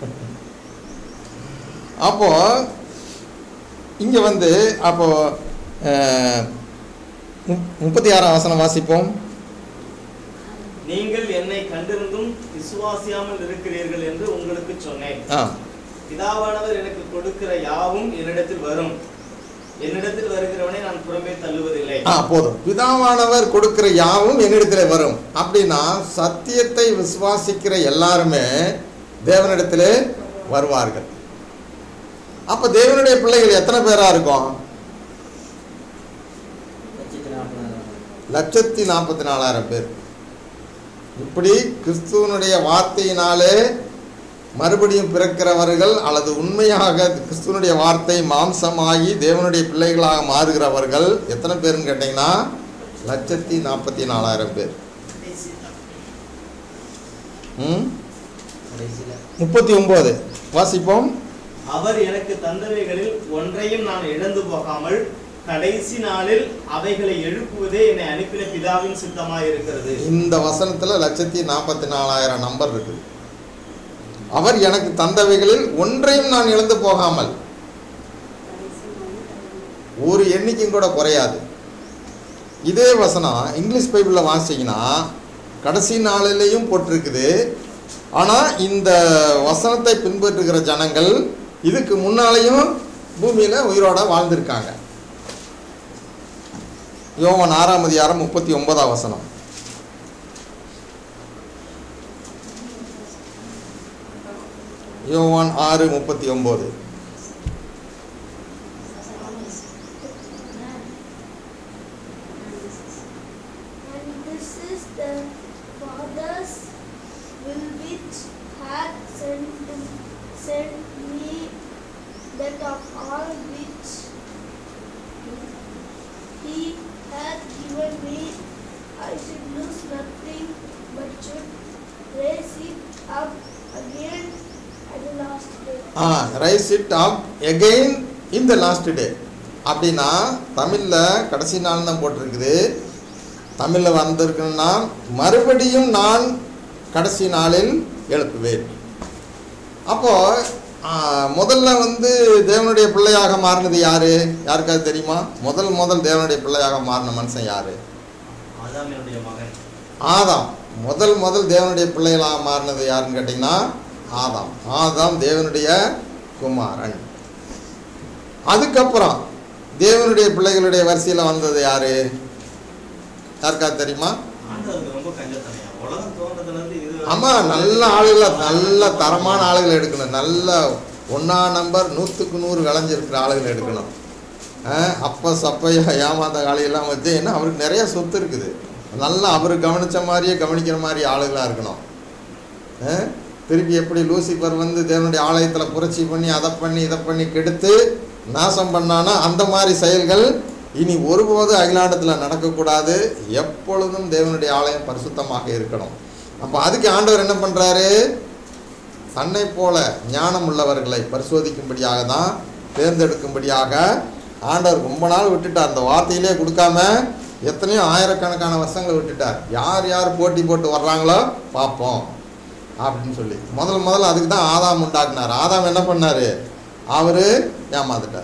அப்போ இங்கே வந்து அப்போ அஹ், முப்- முப்பத்தி ஆறாம் வசனம் வாசிப்போம் நீங்கள் என்னை கண்டிருந்தும் விசுவாசியாமல் இருக்கிறீர்கள் என்று உங்களுக்கு சொன்னேன் ஆ பிதாவானவர் எனக்கு கொடுக்கிற யாவும் என்னிடத்தில் வரும் என்னிடத்தில் வருகிறவனை நான் புறம்பே தள்ளுவதில்லை ஆ போதும் பிதாவானவர் கொடுக்கிற யாவும் என்னிடத்தில் வரும் அப்படின்னா சத்தியத்தை விசுவாசிக்கிற எல்லாருமே தேவனிடத்திலே வருவார்கள் அப்போ தேவனுடைய பிள்ளைகள் எத்தனை பேரா இருக்கும் லட்சத்தி நாற்பதாயிரம் லட்சத்தி நாற்பத்தி நாலாயிரம் பேர் இப்படி கிறிஸ்துவனுடைய வார்த்தையினாலே மறுபடியும் பிறக்கிறவர்கள் அல்லது உண்மையாக கிறிஸ்துவனுடைய வார்த்தை மாம்சமாகி தேவனுடைய பிள்ளைகளாக மாறுகிறவர்கள் எத்தனை பேருன்னு கேட்டிங்கன்னா லட்சத்தி நாற்பத்தி நாலாயிரம் பேர் ம் கடைசியில முப்பத்தி ஒம்பது வாசிப்போம் அவர் எனக்கு தந்தவைகளில் ஒன்றையும் நான் இழந்து போகாமல் கடைசி நாளில் அவைகளை எழுப்புவதே என்னை அனுப்பின பிதாவின் சித்தமாய் இருக்கிறது இந்த வசனத்தில் லட்சத்தி நாற்பத்தி நாலாயிரம் நம்பர் இருக்குது அவர் எனக்கு தந்தவைகளில் ஒன்றையும் நான் இழந்து போகாமல் ஒரு எண்ணிக்கையும் கூட குறையாது இதே வசனம் இங்கிலீஷ் பைபிளில் வாசிங்கன்னா கடைசி நாளிலேயும் போட்டிருக்குது ஆனால் இந்த வசனத்தை பின்பற்றுகிற ஜனங்கள் இதுக்கு முன்னாலேயும் பூமியில் உயிரோட வாழ்ந்திருக்காங்க யோவான் ஆறாம் அதிகாரம் முப்பத்தி ஒன்பதாம் வசனம் யோவான் ஆறு முப்பத்தி ஒம்பது And this is the Father's will which hath sent, sent me, that of all which he hath given me, I should lose nothing, but should raise it up again at the last day. Arise it up again இந்த last day அப்படின்னா தமிழில் கடைசி நாள் தான் போட்டிருக்குது தமிழில் வந்திருக்குன்னா மறுபடியும் நான் கடைசி நாளில் எழுப்புவேன் அப்போ ஆ, முதல்ல வந்து தேவனுடைய பிள்ளையாக மாறினது யாரு யாருக்காவது தெரியுமா முதல் முதல் தேவனுடைய பிள்ளையாக மாறின மனுஷன் யாரு ஆதாமினுடைய மகன் ஆதாம் முதல் முதல் தேவனுடைய பிள்ளைகளாக மாறினது யாருன்னு கேட்டிங்கன்னா ஆதாம் ஆதாம் தேவனுடைய குமாரன் அதுக்கப்புறம் தேவனுடைய பிள்ளைகளுடைய வரிசையில் வந்தது யாரு யாருக்காவது தெரியுமா ஆண்டவருக்கு ரொம்ப கஞ்சத்தனையா உலகம் தோன்றதுல இருந்து இது ஆமாம் நல்ல ஆளுகளை நல்ல தரமான ஆளுகளை எடுக்கணும் நல்ல ஒன்றா நம்பர் நூற்றுக்கு நூறு விளைஞ்சிருக்கிற ஆளுகளை எடுக்கணும் அஹ் அப்ப சப்பையா ஏமாந்த காலையெல்லாம் வச்சு ஏன்னா அவருக்கு நிறைய சொத்து இருக்குது நல்லா அவர் கவனிச்ச மாதிரியே கவனிக்கிற மாதிரி ஆளுகளாக இருக்கணும் அஹ் திருப்பி எப்படி லூசிஃபர் வந்து தேவனுடைய ஆலயத்தில் புரட்சி பண்ணி அதை பண்ணி இதை பண்ணி கெடுத்து நாசம் பண்ணானா அந்த மாதிரி செயல்கள் இனி ஒருபோது அகிலாண்டத்தில் நடக்கக்கூடாது எப்பொழுதும் தேவனுடைய ஆலயம் பரிசுத்தமாக இருக்கணும் அப்போ அதுக்கு ஆண்டவர் என்ன பண்ணுறாரு தன்னை போல ஞானம் உள்ளவர்களை பரிசோதிக்கும்படியாக தான் தேர்ந்தெடுக்கும்படியாக ஆண்டவர் ரொம்ப நாள் விட்டுட்டார் அந்த வார்த்தையிலே கொடுக்காம எத்தனையோ ஆயிரக்கணக்கான வருஷங்களை விட்டுட்டார் யார் யார் போட்டி போட்டு வர்றாங்களோ பார்ப்போம் அப்படின்னு சொல்லி முதல் முதல்ல அதுக்கு தான் ஆதாம் உண்டாக்குனார் ஆதாம் என்ன பண்ணார் அவர் ஏமாந்துட்டார்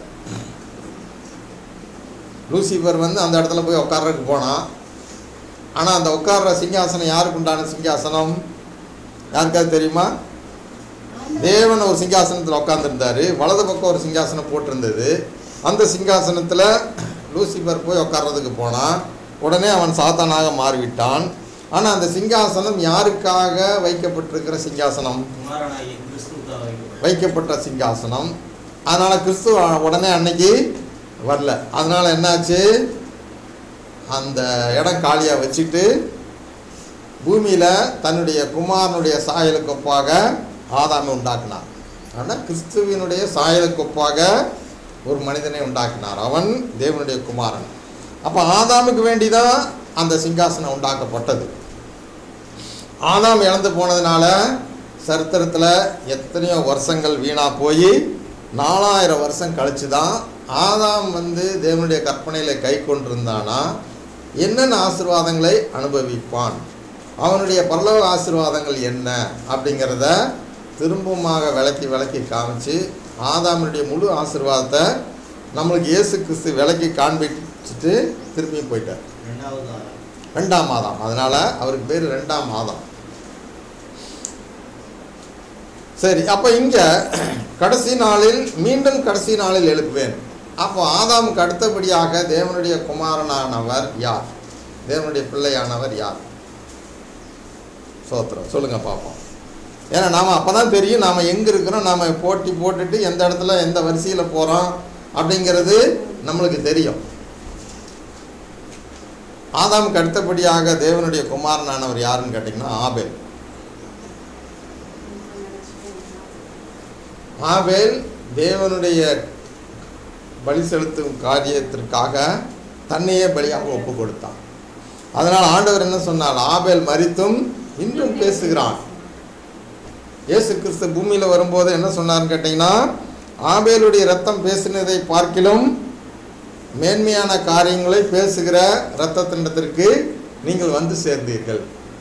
லூசிஃபர் வந்து அந்த இடத்துல போய் உட்கார்றதுக்கு போனான் ஆனால் அந்த உட்கார்ற சிங்காசனம் யாருக்கு உண்டான சிங்காசனம் யாருக்காவது தெரியுமா தேவன் ஒரு சிங்காசனத்தில் உட்காந்துருந்தாரு வலது பக்கம் ஒரு சிங்காசனம் போட்டிருந்தது அந்த சிங்காசனத்தில் லூசிஃபர் போய் உட்கார்றதுக்கு போனான் உடனே அவன் சாத்தானாக மாறிவிட்டான் ஆனால் அந்த சிங்காசனம் யாருக்காக வைக்கப்பட்டிருக்கிற சிங்காசனம் குமாரனாகி கிறிஸ்துவுக்காக வைக்கப்பட்டார். வைக்கப்பட்ட சிங்காசனம் அதனால் கிறிஸ்து உடனே அன்னைக்கு வரல அதனால் என்னாச்சு அந்த இடம் காலியாக வச்சுட்டு பூமியில் தன்னுடைய குமாரனுடைய சாயலுக்கு ஒப்பாக ஆதாமை உண்டாக்கினார் ஆனால் கிறிஸ்துவினுடைய சாயலுக்கு ஒப்பாக ஒரு மனிதனை உண்டாக்கினார் அவன் தேவனுடைய குமாரன் அப்போ ஆதாமுக்கு வேண்டி தான் அந்த சிங்காசனம் உண்டாக்கப்பட்டது ஆதாம் இழந்து போனதுனால சரித்திரத்தில் எத்தனையோ வருஷங்கள் வீணாக போய் நாலாயிரம் வருஷம் கழிச்சு தான் ஆதாம் வந்து தேவனுடைய கற்பனையில் கை கொண்டிருந்தானா என்னென்ன ஆசீர்வாதங்களை அனுபவிப்பான் அவனுடைய பரலோக ஆசீர்வாதங்கள் என்ன அப்படிங்கிறத திரும்பமாக விளக்கி விளக்கி காமிச்சு ஆதாமனுடைய முழு ஆசீர்வாதத்தை நம்மளுக்கு இயேசு கிறிஸ்து விளக்கி காண்பிச்சுட்டு திரும்பி போயிட்டார் இரண்டாவது ஆதாம். ரெண்டாம் மாதம் அதனால் அவருக்கு பேர் ரெண்டாம் மாதம் சரி அப்போ இங்கே கடைசி நாளில் மீண்டும் கடைசி நாளில் எழுப்புவேன் அப்போ ஆதாமுக்கு அடுத்தபடியாக தேவனுடைய குமாரனானவர் யார் தேவனுடைய பிள்ளையானவர் யார் சோத்திரம் சொல்லுங்க பார்ப்போம் ஏன்னா நாம் அப்போ தான் தெரியும் நாம் எங்கே இருக்கிறோம் நாம் போட்டி போட்டுட்டு எந்த இடத்துல எந்த வரிசையில் போகிறோம் அப்படிங்கிறது நம்மளுக்கு தெரியும் ஆதாமுக்கு அடுத்தபடியாக தேவனுடைய குமாரனானவர் யாருன்னு கேட்டிங்கன்னா ஆபேல் ஆபேல் தேவனுடைய பலி செலுத்தும் காரியத்திற்காக தன்னையே பலியாக ஒப்பு கொடுத்தான் அதனால் ஆண்டவர் என்ன சொன்னார் ஆபேல் மரித்தும் இன்றும் பேசுகிறான் இயேசு கிறிஸ்து பூமியில் வரும்போது என்ன சொன்னார்னு கேட்டிங்கன்னா ஆபேலுடைய ரத்தம் பேசினதை பார்க்கிலும் மேன்மையான காரியங்களை பேசுகிற இரத்தத்தினிடத்திற்கு நீங்கள் வந்து சேர்ந்தீர்கள்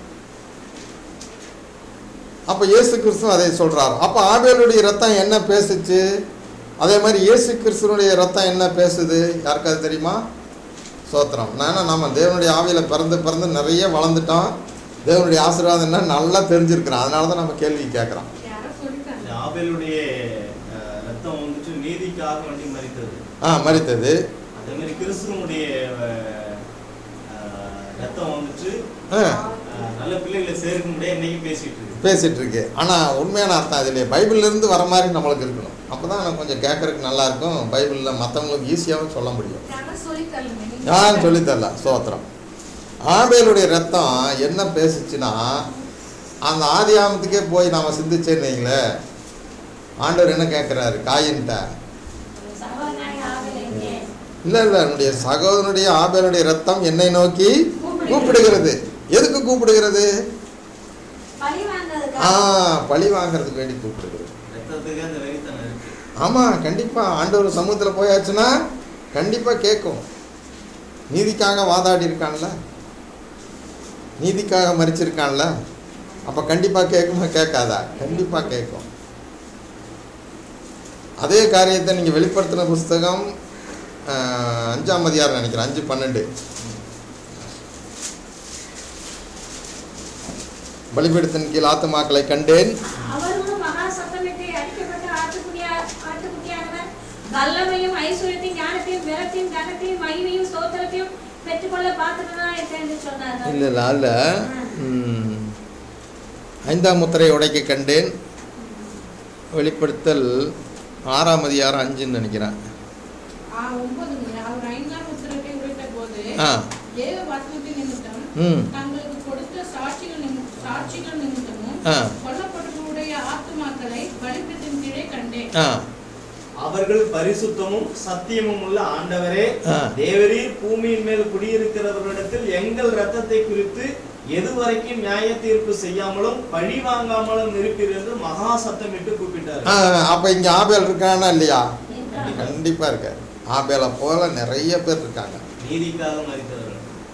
அப்போ இயேசு கிறிஸ்து அதை சொல்றார் அப்போ ஆபேலுடைய ரத்தம் என்ன பேசுச்சு அதே மாதிரி இயேசு கிறிஸ்துவனுடைய ரத்தம் என்ன பேசுது யாருக்காவது தெரியுமா சோத்திரம் நான் நம்ம தேவனுடைய ஆவியில் பிறந்து பிறந்து நிறைய வளர்ந்துட்டோம் தேவனுடைய ஆசீர்வாதம் என்ன நல்லா தெரிஞ்சிருக்கிறோம் அதனால தான் நம்ம கேள்வி கேட்குறோம் யாரோ சொல்லிட்டாங்க இந்த ஆபேலுடைய அஹ், ரத்தம் வந்துட்டு நீதிக்காக வேண்டி மறித்தது ஆ மறித்தது அதே மாதிரி கிறிஸ்துவனுடைய அஹ், அஹ், ரத்தம் வந்துட்டு ஆ அஹ், நல்ல பிள்ளைகளை சேர்க்க முடியாது இன்னைக்கு பேசிட்டு இருக்கு பேசிட்டு இருக்கு ஆனால் உண்மையான அர்த்தம் அதில் பைபிள்லேருந்து வர மாதிரி நம்மளுக்கு இருக்கணும் அப்போ தான் எனக்கு கொஞ்சம் கேட்கறதுக்கு நல்லா இருக்கும் பைபிளில் மற்றவங்களுக்கு ஈஸியாகவும் சொல்ல முடியும் யாரும் சொல்லி தரல நான் சொல்லித்தரல சோத்திரம் ஆபேலுடைய ரத்தம் என்ன பேசுச்சுன்னா அந்த ஆதி ஆமத்துக்கே போய் நாம் சிந்திச்சேன்னு வைங்களேன் ஆண்டவர் என்ன கேட்குறாரு காயின்ட்ட சகோதரனாகிய ஆபேல் எங்கே? இல்லை இல்லை என்னுடைய சகோதரனுடைய ஆபேலுடைய ரத்தம் என்னை நோக்கி கூப்பிடுகிறது எதுக்கு கூப்பிடுகிறது பழி ஆ வாங்குறதுக்காக. பழி வாங்குறதுக்கு வேண்டி கூப்பிடுகிறது ரத்தத்துக்கு அந்த வெறித்தனம் இருக்கு ஆமாம் கண்டிப்பாக ஆண்டவர் சமூகத்தில் போயாச்சுன்னா கண்டிப்பாக கேட்கும் நீதிக்காக வாதாடி இருக்கான்ல நீதிக்காக மறிச்சிருக்கான்ல அப்போ கண்டிப்பாக கேட்குமா கேட்காதா கண்டிப்பாக கேட்கும் அதே காரியத்தை நீங்கள் வெளிப்படுத்தின புஸ்தகம் ஆஹ், அஞ்சாம் அதிகாரம் நினைக்கிறேன் அஞ்சு பன்னெண்டு பலிபீடத்தின் கீழ் ஆத்துமாக்களை கண்டேன் அவர்களும் மகா சத்தமிட்டு அடிக்கப்பட்ட ஆட்டுக்குட்டியா- ஆட்டுக்குட்டியானவர் வல்லமையும் ஐஸ்வர்யத்தையும் ஞானத்தையும் பலத்தையும் கனத்தையும் மகிமையும் ஸ்தோத்திரத்தையும் பெற்றுக்கொள்ள பார்த்துட்டுதான் என்று சொன்னார்கள் இல்லை இல்லை அல்ல ம். ஐந்தாம் முத்திரை உடைக்க கண்டேன் வெளிப்படுத்தல் ஆறாம் அதிகாரம் அஞ்சுன்னு நினைக்கிறேன் ஆ ஒன்பதுங்க அவர் ஐந்தாம் உத்தரத்தை உரைத்த போது ஆ தேவ வசனத்தின் நிமித்தம் ம் தங்களுக்கு கொடுத்த சாட்சிகள் நிமி- சாட்சிகள் நிமித்தமும் ஆ கொல்லப்பட்டவர்களுடைய ஆத்துமாக்களை பலிபீடத்தின் கீழே கண்டேன் ஆ அவர்கள் பரிசுத்தமும் சத்தியமும் உள்ள ஆண்டவரே ஆ. தேவரீர் பூமியின் மேல் குடியிருக்கிறவர்களிடத்தில் எங்கள் ரத்தத்தை குறித்து எதுவரைக்கும் நியாய தீர்ப்பு செய்யாமலும் பழி வாங்காமலும் இருப்பீர் என்று மகா சத்தமிட்டு கூப்பிட்டார் ஆ அப்போ இங்கே ஆபேல் இருக்கானா இல்லையா இருக்காங்க. கண்டிப்பாக இருக்காரு ஆபேலை போல நிறைய பேர் இருக்காங்க நீதிக்காக மறித்தவர்கள்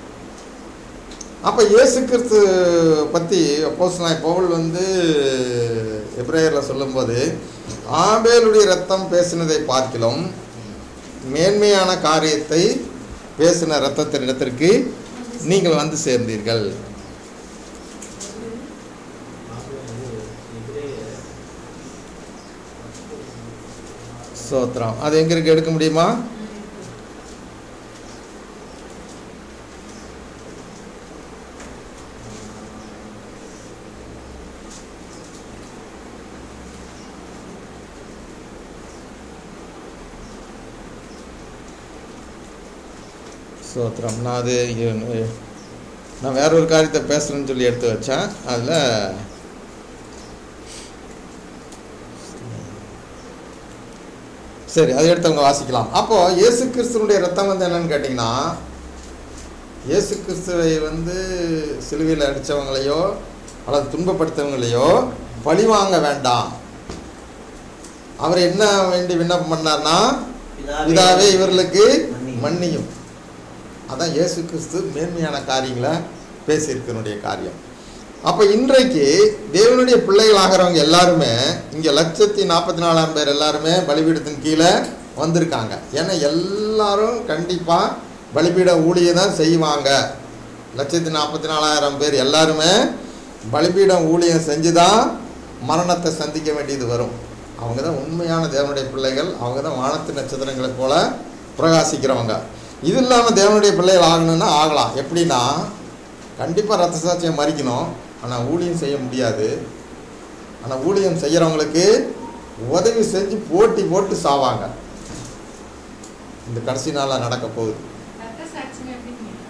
அப்போ இயேசு கிறிஸ்து பற்றி அப்போஸ்தலனாகிய பவுல் வந்து எப்ரேயரில் சொல்லும்போது ஆபேலுடைய ரத்தம் பேசினதை பார்க்கிலும் மேன்மையான காரியத்தை பேசின இரத்தத்தினிடத்திற்கு நீங்கள் வந்து சேர்ந்தீர்கள் சோத்திரம் அது எங்க இருக்கு எடுக்க முடியுமா சோத்திரம் நான் அது இ- நான் வேற ஒரு காரியத்தை பேசுகிறேன்னு சொல்லி எடுத்து வச்சேன் அதில் சரி அதை எடுத்தவங்க வாசிக்கலாம் அப்போது இயேசு கிறிஸ்துவனுடைய ரத்தம் வந்து என்னன்னு கேட்டிங்கன்னா இயேசு கிறிஸ்துவை வந்து சிலுவையில் அடித்தவங்களையோ அல்லது துன்பப்படுத்தவங்களையோ பழி வாங்க வேண்டாம் அவர் என்ன வேண்டி விண்ணப்பம் பண்ணார்னா இதாவே இவர்களுக்கு மன்னியும். மன்னியும் அதான் இயேசு கிறிஸ்து மேன்மையான காரியங்களை பேசியிருக்கனுடைய காரியம் அப்போ இன்றைக்கு தேவனுடைய பிள்ளைகள் ஆகிறவங்க எல்லாருமே இங்கே லட்சத்தி நாற்பத்தி நாலாயிரம் பேர் எல்லாருமே பலிபீடத்தின் கீழே வந்திருக்காங்க ஏன்னா எல்லாரும் கண்டிப்பாக பலிபீட ஊழியை தான் செய்வாங்க லட்சத்தி நாற்பத்தி நாலாயிரம் பேர் எல்லாருமே பலிபீடம் ஊழியம் செஞ்சு தான் மரணத்தை சந்திக்க வேண்டியது வரும் அவங்க தான் உண்மையான தேவனுடைய பிள்ளைகள் அவங்க தான் வானத்து நட்சத்திரங்களைப் போல பிரகாசிக்கிறவங்க இது இல்லாமல் தேவனுடைய பிள்ளைகள் ஆகணும்னா ஆகலாம் எப்படின்னா கண்டிப்பாக ரத்த சாட்சியம் மறிக்கணும் ஆனால் ஊழியம் செய்ய முடியாது ஆனால் ஊழியம் செய்கிறவங்களுக்கு உதவி செஞ்சு போட்டி போட்டு சாவாங்க இந்த கடைசி நாளாக நடக்க போகுது ரத்த சாட்சியம் எப்படிங்க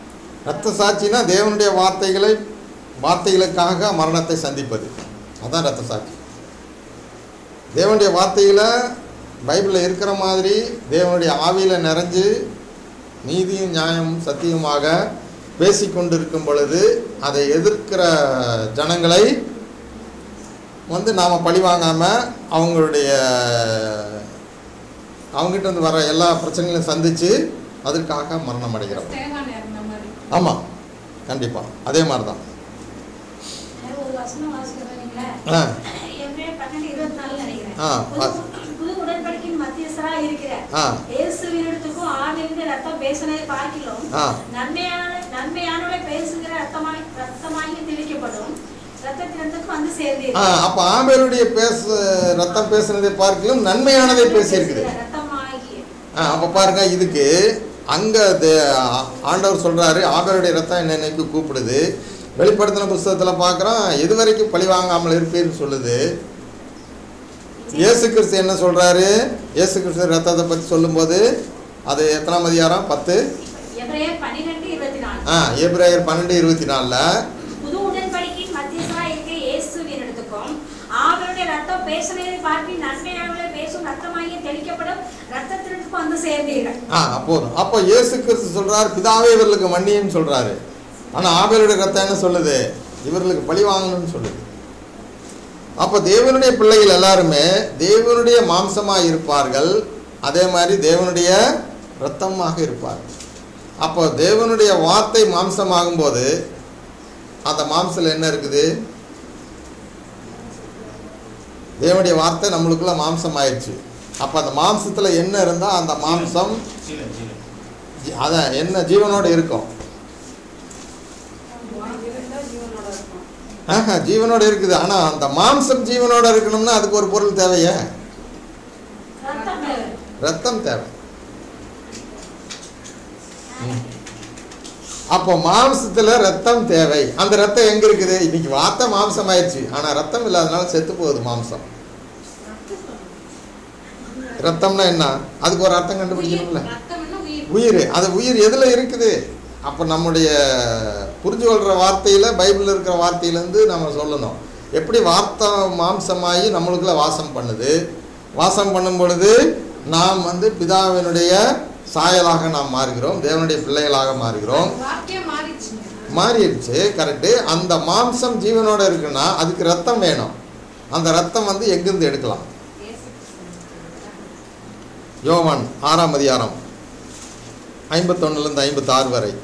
ரத்த சாட்சினா தேவனுடைய வார்த்தைகளை வார்த்தைகளுக்காக மரணத்தை சந்திப்பது அதான் ரத்த சாட்சி தேவனுடைய வார்த்தைகளை பைபிளில் இருக்கிற மாதிரி தேவனுடைய ஆவியில் நிறைஞ்சு நீதியும் நியாயமும் சத்தியமாக பேசிக்கொண்டிருக்கும் பொழுது அதை எதிர்க்கிற ஜனங்களை வந்து நாம் பழி வாங்காமல் அவங்களுடைய அவங்ககிட்ட இருந்து வர எல்லா பிரச்சனைகளையும் சந்தித்து அதற்காக மரணம் அடைகிறோம் ஸ்தேவான் இறந்த மாதிரி ஆமாம் கண்டிப்பாக அதே மாதிரி தான் ஒரு வசனம் வாசிக்கிறீங்களா ஆ எப்ரேயர் பன்னெண்டு இருபத்தி நாலு நினைக்கிறேன் ஆ, புது- வாசி. புது உடன்படிக்கையின் மத்தியஸ்தரா இருக்கிற ஆ. இயேசுவினிடத்துக்கும் ஆவிலிருந்து ரத்தம் பேசினதை பார்க்கிலும் ஆ. நன்மையான நன்மையானவளை பேசுகிற ரத்தமாய் ரத்தமாகி தெளிக்கப்படும் ரத்தத்தினத்துக்கும் வந்து ஆ சேர்ந்தீர்கள் அப்போ ஆம்பேருடைய பேச ரத்தம் பேசுனதை பார்க்கலும் நன்மையானதை பேசியிருக்குது ரத்தமாகி ஆ அப்போ பாருங்க இதுக்கு அங்கே ஆண்டவர் சொல்கிறாரு ஆபேருடைய ரத்தம் என்ன இன்னைக்கு கூப்பிடுது வெளிப்படுத்தின புஸ்தகத்தில் பார்க்குறோம் எது வரைக்கும் பழி வாங்காமல் இருப்பீர்னு சொல்லுது இயேசு கிறிஸ்து என்ன சொல்கிறாரு இயேசு கிறிஸ்து ரத்தத்தை பற்றி சொல்லும்போது அது எத்தனாம் அதிகாரம் பத்து எபிரேயர் பன்னிரெண்டு இருபத்தி நாலு ஆ ஏப்ரேயர் பன்னெண்டு இருபத்தி நாலில் புது உடன்படிக்கையின் மத்தியஸ்தரா இருக்க இயேசுவினிடத்துக்கும் அவருடைய ரத்தம் பேசினதை பார்த்து நன்மையானவளை பேசும் ரத்தமாகி தெளிக்கப்படும் ரத்தத்தினத்துக்கும் வந்து சேர்ந்தீர்கள் ஆ போதும் அப்போ இயேசு கிறிஸ்து சொல்றார் பிதாவே இவர்களுக்கு மன்னின்னு சொல்றாரு ஆனால் ஆபேலுடைய ரத்தம் என்ன சொல்லுது இவர்களுக்கு பழி வாங்கணும்னு சொல்லுது அப்போ தேவனுடைய பிள்ளைகள் எல்லாருமே தேவனுடைய மாம்சமாக இருப்பார்கள் அதே மாதிரி தேவனுடைய இரத்தமாக இருப்பார்கள் அப்போ தேவனுடைய வார்த்தை மாம்சமாகும்போது அந்த மாம்சத்தில் என்ன இருக்குது தேவனுடைய வார்த்தை நம்மளுக்குள்ள மாம்சம் ஆயிடுச்சு அப்போ அந்த மாம்சத்தில் என்ன இருந்தால் அந்த மாம்சம் ஜீவன் ஜீவன் ஜி- அதான் என்ன ஜீவனோட இருக்கும் இருந்தா ஜீவனோட இருக்கும் ஆஹா ஜீவனோட இருக்குது ஆனால் அந்த மாம்சம் ஜீவனோட இருக்கணும்னா அதுக்கு ஒரு பொருள் தேவையா ரத்தம் தேவை. ரத்தம் தேவை ம். அப்போ மாம்சத்தில் ரத்தம் தேவை அந்த ரத்தம் எங்கே இருக்குது இன்னைக்கு வார்த்தை மாம்சம் ஆயிடுச்சு ஆனால் ரத்தம் இல்லாதனால செத்து போகுது மாம்சம் ரத்தம்னா என்ன அதுக்கு ஒரு அர்த்தம் கண்டுபிடிக்கணும்ல உயிர் ரத்தம்னா உயிர் உயிர் அது உயிர் எதில் இருக்குது அப்போ நம்முடைய புரிஞ்சு கொள்கிற வார்த்தையில் பைபிளில் இருக்கிற வார்த்தையிலேருந்து நம்ம சொல்லணும் எப்படி வார்த்தை மாம்சமாகி நம்மளுக்குள்ள வாசம் பண்ணுது வாசம் பண்ணும் பொழுது நாம் வந்து பிதாவினுடைய சாயலாக நாம் மாறுகிறோம் தேவனுடைய பிள்ளைகளாக மாறுகிறோம் வார்த்தையே மாறிடுச்சுங்க மாறிடுச்சு கரெக்டு அந்த மாம்சம் ஜீவனோட இருக்குன்னா அதுக்கு ரத்தம் வேணும் அந்த ரத்தம் வந்து எங்கிருந்து எடுக்கலாம் இயேசு கிறிஸ்து. யோவான் ஆறாம் அதிகாரம் ஐம்பத்தொன்னுலேருந்து ஐம்பத்தாறு வரை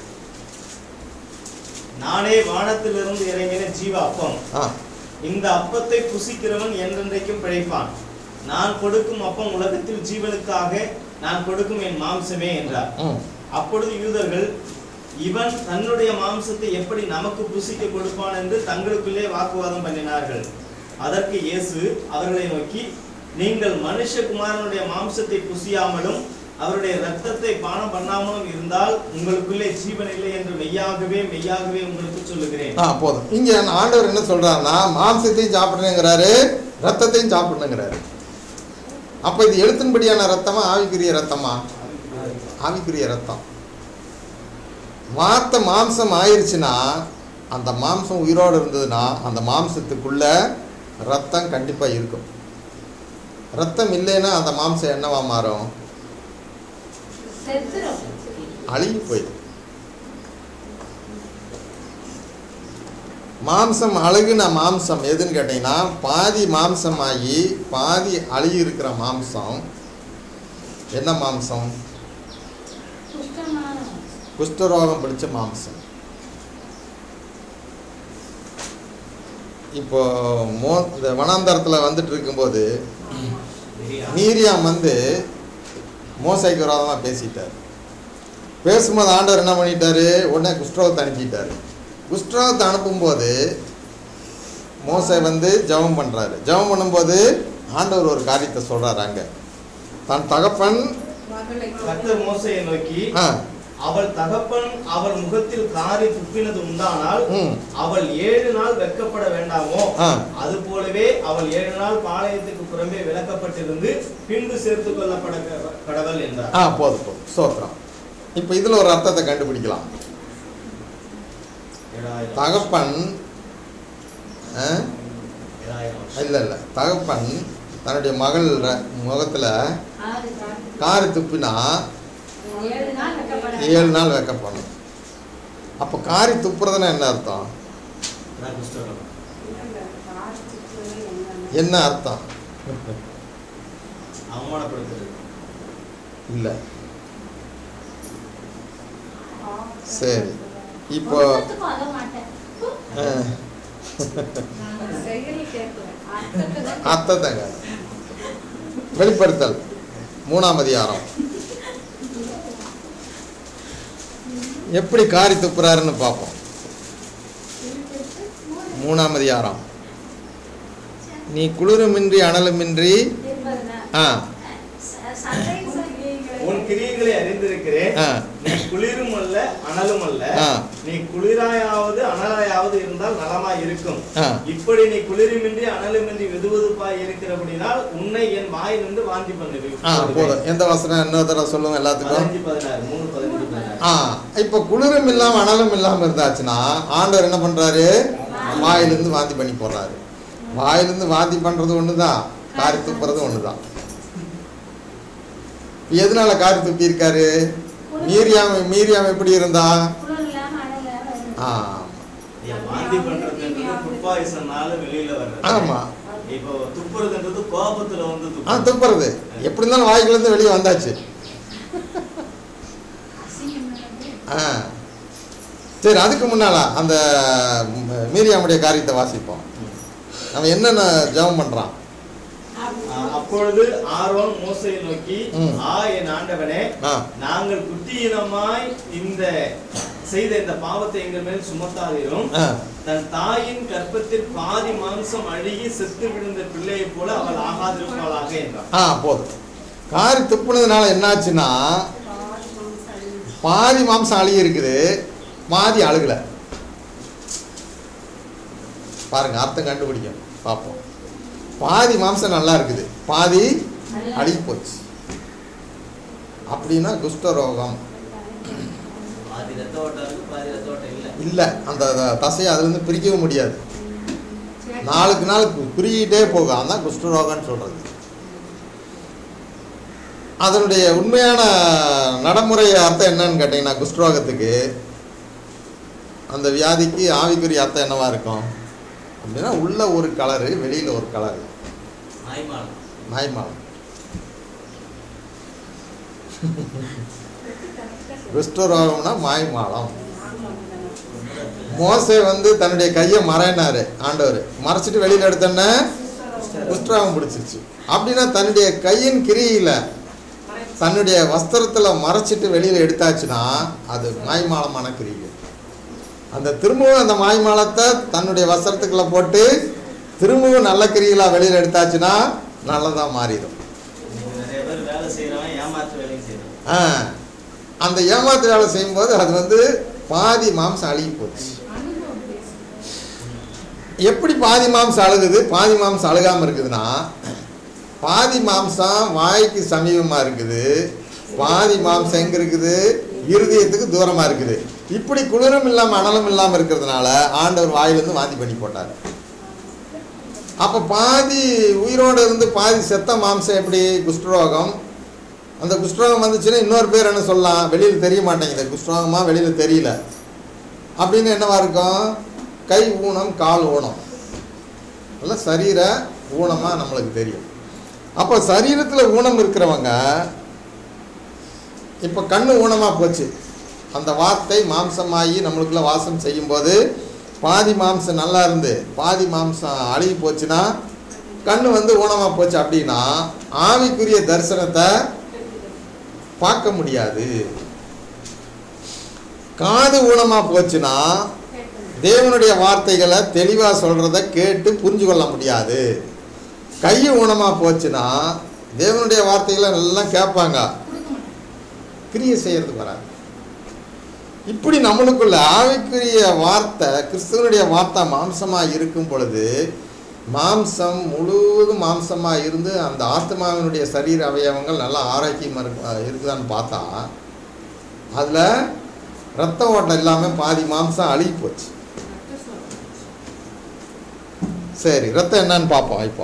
நானே வானத்திலிருந்து இறங்கின ஜீவ அப்பம் ஆ இந்த அப்பத்தை புசிக்கிறவன் என்றென்றைக்கும் பிழைப்பான் நான் கொடுக்கும் அப்பம் உலகத்தில் ஜீவனுக்காக நான் கொடுக்கும் என் மாம்சமே என்றார் ம் அப்பொழுது யூதர்கள் இவன் தன்னுடைய மாம்சத்தை எப்படி நமக்கு புசிக்க கொடுப்பான் என்று தங்களுக்குள்ளே வாக்குவாதம் பண்ணினார்கள் அதற்கு இயேசு அவர்களை நோக்கி நீங்கள் மனுஷகுமாரனுடைய மாம்சத்தை புசியாமலும் அவருடைய இரத்தத்தை பானம் பண்ணாமலும் இருந்தால் உங்களுக்குள்ளே ஜீவன் இல்லை என்று மெய்யாகவே மெய்யாகவே உங்களுக்கு சொல்லுகிறேன் ஆ போதும் இங்கே ஆண்டவர் என்ன சொல்றாருன்னா மாம்சத்தையும் சாப்பிடணுங்கிறாரு ரத்தத்தையும் சாப்பிடணுங்கிறாரு அப்போ இது எழுத்தின்படியான ரத்தமா ஆவிக்குரிய ரத்தமா ஆவிக்குரிய ரத்தம் வார்த்தை மாம்சம் ஆயிருச்சுன்னா அந்த மாம்சம் உயிரோடு இருந்ததுன்னா அந்த மாம்சத்துக்குள்ள ரத்தம் கண்டிப்பாக இருக்கும் ரத்தம் இல்லைன்னா அந்த மாம்சம் என்னவா மாறும் செத்துரும் அழுகி போயிடும் மாம்சம் அழுகுன மாம்சம் எதுன்னு கேட்டிங்கன்னா பாதி மாம்சமாகி பாதி அழுகி இருக்கிற மாம்சம் என்ன மாம்சம் குஷ்டமான குஷ்டரோகம் பிடிச்ச மாம்சம் இப்போ மோ இந்த வனாந்தரத்தில் வந்துட்டு இருக்கும்போது மீரியாம் வந்து மோசைக்கு விரோதமாக பேசிட்டார் பேசும்போது ஆண்டவர் என்ன பண்ணிட்டாரு உடனே குஷ்டரோகத்தை அனுப்பிட்டாரு குஷ்டரோகத்தை அனுப்பும்போது மோசை வந்து ஜெபம் பண்ணுறாரு ஜெபம் பண்ணும்போது ஆண்டவர் ஒரு காரியத்தை சொல்கிறாரு அங்கே தன் தகப்பன் மகளை கர்த்தர் மோசையை நோக்கி ஆ அவள் தகப்பன் அவள் முகத்தில் காரி துப்பினது உண்டானால் ம் அவள் ஏழு நாள் வெட்கப்பட வேண்டாமோ ஆ அது போலவே அவள் ஏழு நாள் பாளையத்துக்கு புறம்பே விலக்கப்பட்டிருந்து பின்பு சேர்த்து கொள்ளப்பட கடவுள் என்றார் ஆ போதும் போதும் ஸ்தோத்திரம் இப்போ இதில் ஒரு அர்த்தத்தை கண்டுபிடிக்கலாம் ஏழாயிரம் தகப்பன் ஆ? ஏழாயிரம் வருஷம். இல்லை இல்லை தகப்பன் தன்னுடைய மகள் ர- முகத்துல ஆறு காட்டு. காரி துப்பினா ஏழு நாள் வெட்கப்பட ஏழு நாள் வைக்கப்படணும் அப்போ காரி துப்புறதுன்னா என்ன அர்த்தம் அதான் குஷ்டரோகம். என்ன அர்த்தம் அவமானப்படுத்துறது இல்லை சரி இப்போ ஒண்ணுத்துக்கும் அத மாட்டேன் ஆ, செயல் கேட்கல அர்த்தத்தை தான் அர்த்தத்தைங்க வெளிப்படுத்தல் மூணாம் அதிகாரம் எப்படி காரி துப்புறாருன்னு பார்ப்போம் மூணாம் அதிகாரம் நீ குளிருமின்றி அனலுமின்றி இருப்பதுனா ஆ ச- சண்டை சங்கிலிகளை உன் கிரியைகளை அறிந்திருக்கிறேன் ஆ. நீ குளிரும் அல்ல அனலும் அல்ல ஆ. நீ குளிராயாவது அனலாயாவது இருந்தால் நலமாய் இருக்கும் ஆ. இப்படி நீ குளிருமின்றி அனலுமின்றி வெதுவெதுப்பாய் இருக்கிறபடினால் உன்னை என் வாய் நின்று வாந்தி பண்ணுவேன் ஆ போதும் எந்த வசனம் இன்னொரு தடவை சொல்லுங்க எல்லாத்துக்கும் பதினஞ்சு பதினாறு மூணு பதினஞ்சு பதினாறு ஆ இப்போ குளிரும் இல்லாம அனலும் இல்லாம இருந்தாச்சுன்னா ஆண்டவர் என்ன பண்றாரு வாயிலிருந்து வாந்தி பண்ணி போடுறாரு வாயிலிருந்து வாந்தி பண்றது ஒண்ணுதான் காரி துப்புறது ஒண்ணுதான் எதனால காரி துப்பி இருக்காரு மீரியாம மீரியாம எப்படி இருந்தா குளிர் இல்லாம அனல் இல்லாம இருக்கு. ஆ ஏன் வாந்தி பண்றதுன்றது ஃபுட் பாய்சன்னால வெளியில வர்றது ஆமா இப்போ துப்புறதுன்றது கோபத்துல வந்து ஆ துப்புறது துப்புறது எப்படி இருந்தாலும் வாய்க்குள்ள இருந்து வெளியே வந்தாச்சு அசிங்கம் நடந்து. ஆ சரி அதுக்கு முன்னால அந்த ம், மீரியாமுடைய காரியத்தை வாசிப்போம் அவன் என்னென்ன ஜெபம் பண்றான் ஆஹ் அப்பொழுது ஆரோன் மோசையை நோக்கி ம். ஆ என் ஆண்டவனே ஆ நாங்கள் குட்டியினமாய் இந்த செய்த இந்த பாவத்தை எங்கள் மேல் சுமத்தாதிரும் ஆ தன் தாயின் கர்ப்பத்தில் பாதி மாம்சம் அழுகி செத்து விழுந்த பிள்ளையைப் போல அவள் ஆகாதிருப்பாளாக என்றான் ஆ போதும் காரி துப்புனதுனால என்னாச்சுன்னா பாதி மாம்சம் அழுகி இருக்குது பாதி அழுகல பாருங்க அர்த்தம் கண்டுபிடிக்கும் பார்ப்போம் பாதி மாம்சம் நல்லா இருக்குது பாதி அழுகி போச்சு அப்படின்னா குஷ்டரோகம் பாதி ரத்த ஓட்டம் இருக்கு பாதி ரத்த ஓட்டம் இல்லை இல்லை அந்த த- தசையை அதுலேருந்து பிரிக்கவும் முடியாது நாளுக்கு நாள் கு- குறுகிட்டே போகும் அதான் குஷ்டரோகம்னு சொல்கிறது அதனுடைய உண்மையான நடைமுறை அர்த்தம் என்னன்னு கேட்டிங்கன்னா குஷ்டரோகத்துக்கு அந்த வியாதிக்கு ஆவிக்குரிய அர்த்தம் என்னவா இருக்கும் அப்படின்னா உள்ள ஒரு கலரு வெளியில் ஒரு கலரு மாய்மாலம் நாய்மாலம் குஷ்டரோகம்னா மாய்மாலம் மோசே வந்து தன்னுடைய கையை மறைனாரு ஆண்டவர் மறைச்சிட்டு வெளியில் எடுத்தோன்னே குஷ்டரோகம் பிடிச்சிருச்சு அப்படின்னா தன்னுடைய கையின் கிரியில தன்னுடைய வஸ்திரத்துல மறைச்சிட்டு வெளியில எடுத்தாச்சுன்னா அது மாய்மாலமான கிரியை அந்த திரும்பவும் அந்த மாய்மாலத்தை தன்னுடைய வஸ்திரத்துக்குள்ள போட்டு திரும்பவும் நல்ல கிரிகளா வெளியில எடுத்தாச்சுன்னா நல்லதா மாறிடும் இன்னைக்கு நிறைய பேர் வேலை செய்யறவன் ஏமாற்று வேலையும் செய்யறான் ஆ அந்த ஏமாத்து வேலை செய்யும்போது அது வந்து பாதி மாம்சம் அழுகி போச்சு அனுபவம் பேசு. எப்படி பாதி மாம்சம் அழுகுது பாதி மாம்சம் அழுகாம இருக்குதுன்னா பாதி மாம்சம் வாய்க்கு சமீபமா இருக்குது பாதி மாம்சம் எங்க இருக்குது இருதயத்துக்கு தூரமா இருக்குது இப்படி குளிரும் இல்லாம அனலும் இல்லாம இருக்கிறதுனால ஆண்டவர் வாயிலிருந்து வாந்தி பண்ணி போட்டார் அப்ப பாதி உயிரோடு இருந்து பாதி செத்த மாம்சம் எப்படி குஷ்டரோகம் அந்த குஷ்டரோகம் வந்துச்சுன்னா இன்னொரு பேர் என்ன சொல்லலாம் வெளியில் தெரிய மாட்டேங்குது குஷ்டரோகமா வெளியில தெரியல அப்படின்னு என்னவா இருக்கும் கை ஊனம் கால் ஊனம் நல்ல சரீர ஊனமா நம்மளுக்கு தெரியும் அப்போ சரீரத்தில் ஊனம் இருக்கிறவங்க இப்போ கண்ணு ஊனமாக போச்சு அந்த வார்த்தை மாம்சமாகி நம்மளுக்குள்ள வாசம் செய்யும்போது பாதி மாம்சம் நல்லா இருந்து பாதி மாம்சம் அழுகி போச்சுன்னா கண்ணு வந்து ஊனமாக போச்சு அப்படின்னா ஆவிக்குரிய தரிசனத்தை பார்க்க முடியாது காது ஊனமாக போச்சுன்னா தேவனுடைய வார்த்தைகளை தெளிவாக சொல்கிறத கேட்டு புரிஞ்சு கொள்ள முடியாது கை ஊனமாக போச்சுன்னா தேவனுடைய வார்த்தைகளை எல்லாம் கேட்பாங்க கிரியை செய்யறதுக்கு வராது இப்படி நம்மளுக்குள்ள ஆவிக்குரிய வார்த்தை கிறிஸ்துவனுடைய வார்த்தை மாம்சமாக இருக்கும் பொழுது மாம்சம் முழுவதும் மாம்சமாக இருந்து அந்த ஆத்மாவினுடைய சரீர அவயவங்கள் நல்லா ஆரோக்கியமாக இருக்கு இருக்குதான்னு பார்த்தா அதில் ரத்த ஓட்டம் இல்லாமல் பாதி மாம்சம் அழுகி போச்சு சரி ரத்தம் என்னன்னு பார்ப்போம் இப்போ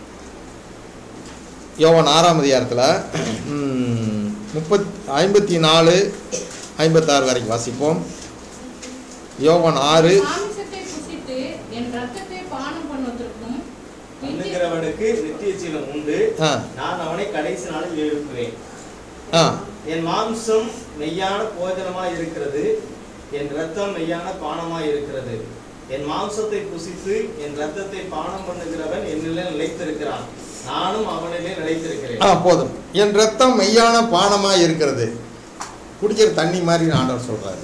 யோவான் ஆறாம் அதிகாரத்தில் முப்பத் ஐம்பத்தி நாலு ஐம்பத்தாறு வரைக்கும் வாசிப்போம் யோவான் ஆறு மாமிசத்தை புசித்து என் ரத்தத்தை பானம் பண்ணுவதற்கும் நித்திய- பண்ணுகிறவனுக்கு நித்திய ஜீவன் உண்டு ஆ நான் அவனை கடைசி நாளில் எழுப்புவேன் ஆ என் மாம்சம் மெய்யான போஜனமாய் இருக்கிறது என் ரத்தம் மெய்யான பானமாய் இருக்கிறது என் மாம்சத்தை புசித்து என் ரத்தத்தை பானம் பண்ணுகிறவன் என்னிலே நிலைத்திருக்கிறான் நானும் அவனிலே நிலைத்திருக்கிறேன் ஆ போதும் என் ரத்தம் மெய்யான பானமாக இருக்கிறது குடிக்கிற தண்ணி மாதிரி ஆண்டவர் சொல்கிறாரு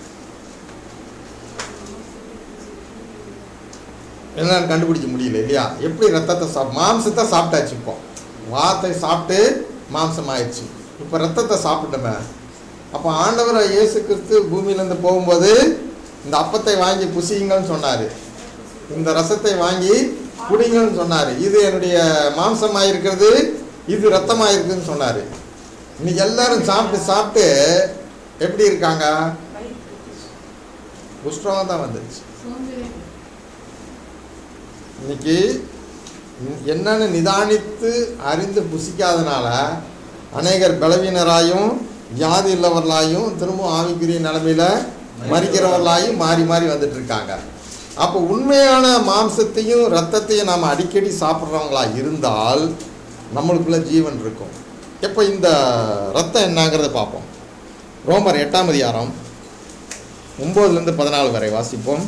என்னன்னு கண்டுபிடிக்க முடியல இல்லையா எப்படி ரத்தத்தை சாப் மாம்சத்தை சாப்பிட்டாச்சு இப்போ வார்த்தை சாப்பிட்டு மாம்சம் ஆயிடுச்சு இப்போ ரத்தத்தை சாப்பிட்டோமே அப்போ ஆண்டவர் இயேசு கிறிஸ்து பூமியிலேருந்து போகும்போது இந்த அப்பத்தை வாங்கி புசியுங்கள்னு சொன்னார் இந்த ரசத்தை வாங்கி குடிங்கன்னு சொன்னார் இது என்னுடைய மாம்சமாக இருக்கிறது இது ரத்தமாக இருக்குதுன்னு சொன்னார் இன்னைக்கு எல்லாரும் சாப்பிட்டு சாப்பிட்டு எப்படி இருக்காங்க குஷ்டம் தான் வந்துருச்சு சோம்பேறி. இன்னைக்கு என்னன்னு நிதானித்து அறிந்து புசிக்காதனால அநேகர் பலவீனராயும் வியாதி உள்ளவர்களாயும் திரும்ப ஆவிக்குரிய நிலைமையில மறிக்கிறவர்களாயும் மாறி மாறி வந்துட்டு இருக்காங்க அப்போ உண்மையான மாம்சத்தையும் ரத்தத்தையும் நாம் அடிக்கடி சாப்பிட்றவங்களா இருந்தால் நம்மளுக்குள்ள ஜீவன் இருக்கும் இப்போ இந்த ரத்தம் என்னங்கிறத பார்ப்போம் ரோமர் எட்டாம் அதிகாரம் ஒம்போதுலேருந்து பதினாலு வரை வாசிப்போம்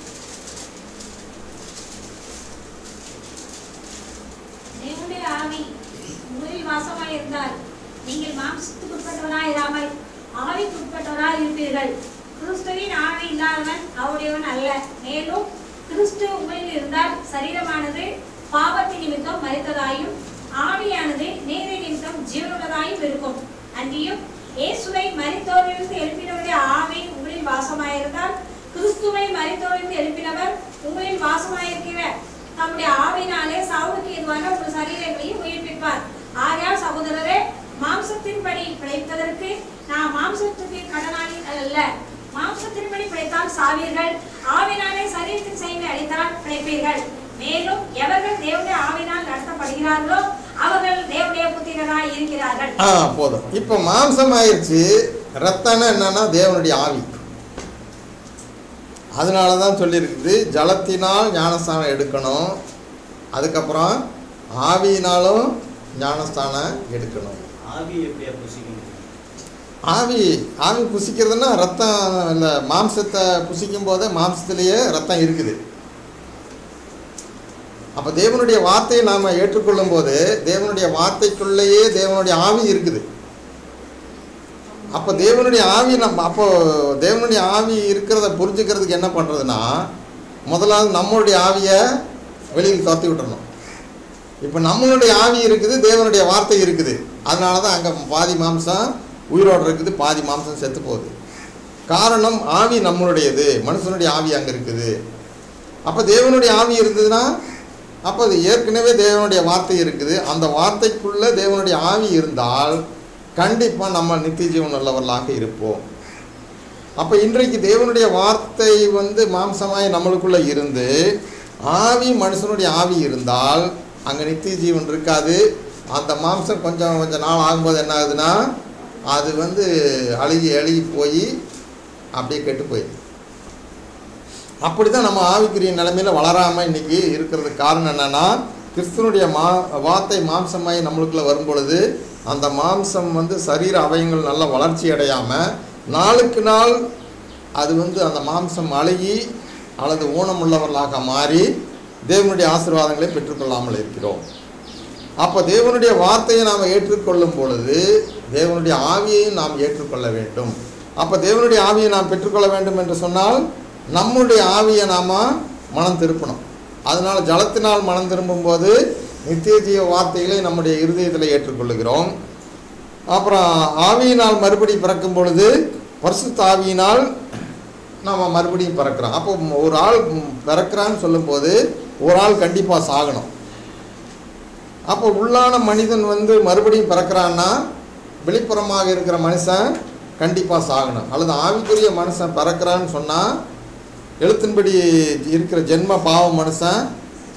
தேவனுடைய ஆவி உங்களில் வாசமாய் இருந்தால் நீங்கள் மாம்சத்துக்கு உட்பட்டவராய் இராமல் ஆவிக்கு உட்பட்டவராய் இருப்பீர்கள் கிறிஸ்துவின் ஆவி இல்லாதவன் அவருடையவன் அல்ல மேலும் கிறிஸ்து உங்களில் இருந்தால் சரீரமானது பாவத்தின் நிமித்தம் மறித்ததாயும் ஆவியானது நீதி நிமித்தம் ஜீவனுள்ளதாயும் இருக்கும் அன்றியும் இயேசுவை மரித்தோரிலிருந்து எழுப்பினவருடைய ஆவி உங்களில் வாசமாயிருந்தால் கிறிஸ்துவை மரித்தோரிலிருந்து எழுப்பினவர் உங்களில் வாசமாயிருக்கிற தம்முடைய ஆவினாலே சாவுக்கு எதுவான உங்கள் சரீரங்களையும் உயிர்ப்பிப்பார் ஆகையால் சகோதரரே மாம்சத்தின்படி பிழைப்பதற்கு நாம் மாம்சத்துக்கு கடனாளி அல்ல மாம்சத்தின்படி பிழைத்தால் சாவீர்கள் ஆவினாலே சரீரத்தின் செய்தி அளித்தால் பிழைப்பீர்கள் மேலும் எவர்கள் தேவனுடைய ஆவினால் நடத்தப்படுகிறார்களோ அவர்கள் தேவனுடைய புத்திரராய் இருக்கிறார்கள் ஆ போதும் இப்போ மாம்சம் ஆயிடுச்சு ரத்தம்னா என்னன்னா தேவனுடைய ஆவி அதனால தான் சொல்லியிருக்குது ஜலத்தினால் ஞானஸ்தானம் எடுக்கணும் அதுக்கப்புறம் ஆவியினாலும் ஞானஸ்தானம் எடுக்கணும் ஆவி எப்படியா புசிக்க முடியும் ஆவி ஆவி புசிக்கிறதுன்னா ரத்தம் இந்த மாம்சத்தை புசிக்கும் போதே மாம்சத்திலேயே ரத்தம் இருக்குது அப்போ தேவனுடைய வார்த்தையை நாம் ஏற்றுக்கொள்ளும் போது தேவனுடைய வார்த்தைக்குள்ளேயே தேவனுடைய ஆவி இருக்குது அப்போ தேவனுடைய ஆவி நம்ம அப்போ தேவனுடைய ஆவி இருக்கிறத புரிஞ்சுக்கிறதுக்கு என்ன பண்ணுறதுன்னா முதலாவது நம்மளுடைய ஆவியை வெளியில் துரத்தி விட்டுறணும் இப்போ நம்மளுடைய ஆவி இருக்குது தேவனுடைய வார்த்தை இருக்குது அதனால தான் அங்கே பாதி மாம்சம் உயிரோடு இருக்குது பாதி மாம்சம் செத்து போகுது காரணம் ஆவி நம்மளுடையது மனுஷனுடைய ஆவி அங்கே இருக்குது அப்போ தேவனுடைய ஆவி இருந்ததுன்னா அப்போ அது ஏற்கனவே தேவனுடைய வார்த்தை இருக்குது அந்த வார்த்தைக்குள்ளே தேவனுடைய ஆவி இருந்தால் கண்டிப்பாக நம்ம நித்திய ஜீவன் உள்ளவர்களாக இருப்போம் அப்போ இன்றைக்கு தேவனுடைய வார்த்தை வந்து மாம்சமாய் நம்மளுக்குள்ளே இருந்து ஆவி மனுஷனுடைய ஆவி இருந்தால் அங்கே நித்திய ஜீவன் இருக்காது அந்த மாம்சம் கொஞ்சம் கொஞ்சம் நாள் ஆகும்போது என்ன ஆகுதுன்னா அது வந்து அழுகி அழுகி போய் அப்படியே கெட்டு போயிடுது அப்படி தான் நம்ம ஆவிக்குரிய நிலைமையில் வளராமல் இன்னைக்கு இருக்கிறதுக்கு காரணம் என்னன்னா கிறிஸ்துவனுடைய மா வார்த்தை மாம்சமாய் நம்மளுக்குள்ள வரும் பொழுது அந்த மாம்சம் வந்து சரீர அவயங்கள் நல்ல வளர்ச்சி அடையாமல் நாளுக்கு நாள் அது வந்து அந்த மாம்சம் அழுகி அல்லது ஊனமுள்ளவர்களாக மாறி தேவனுடைய ஆசீர்வாதங்களை பெற்றுக்கொள்ளாமல் இருக்கிறோம் அப்போ தேவனுடைய வார்த்தையை நாம் ஏற்றுக்கொள்ளும் பொழுது தேவனுடைய ஆவியையும் நாம் ஏற்றுக்கொள்ள வேண்டும் அப்போ தேவனுடைய ஆவியை நாம் பெற்றுக்கொள்ள வேண்டும் என்று சொன்னால் நம்முடைய ஆவியை நாம் மனம் திருப்பணும் அதனால் ஜலத்தினால் மனம் திரும்பும்போது நித்திய ஜீவ வார்த்தைகளை நம்முடைய இருதயத்தில் ஏற்றுக்கொள்ளுகிறோம் அப்புறம் ஆவியினால் மறுபடி பிறக்கும் பொழுது பரிசுத்த ஆவியினால் நாம் மறுபடியும் பிறக்கிறோம் அப்போ ஒரு ஆள் பிறக்கிறான்னு சொல்லும்போது ஒரு ஆள் கண்டிப்பாக சாகணும் அப்போ உள்ளான மனிதன் வந்து மறுபடியும் பிறக்கிறான்னா வெளிப்புறமாக இருக்கிற மனுஷன் கண்டிப்பாக சாகணும் அல்லது ஆவிக்குரிய மனுஷன் பிறக்கிறான்னு சொன்னால் எழுத்தின்படி இருக்கிற ஜென்ம பாவ மனுஷன்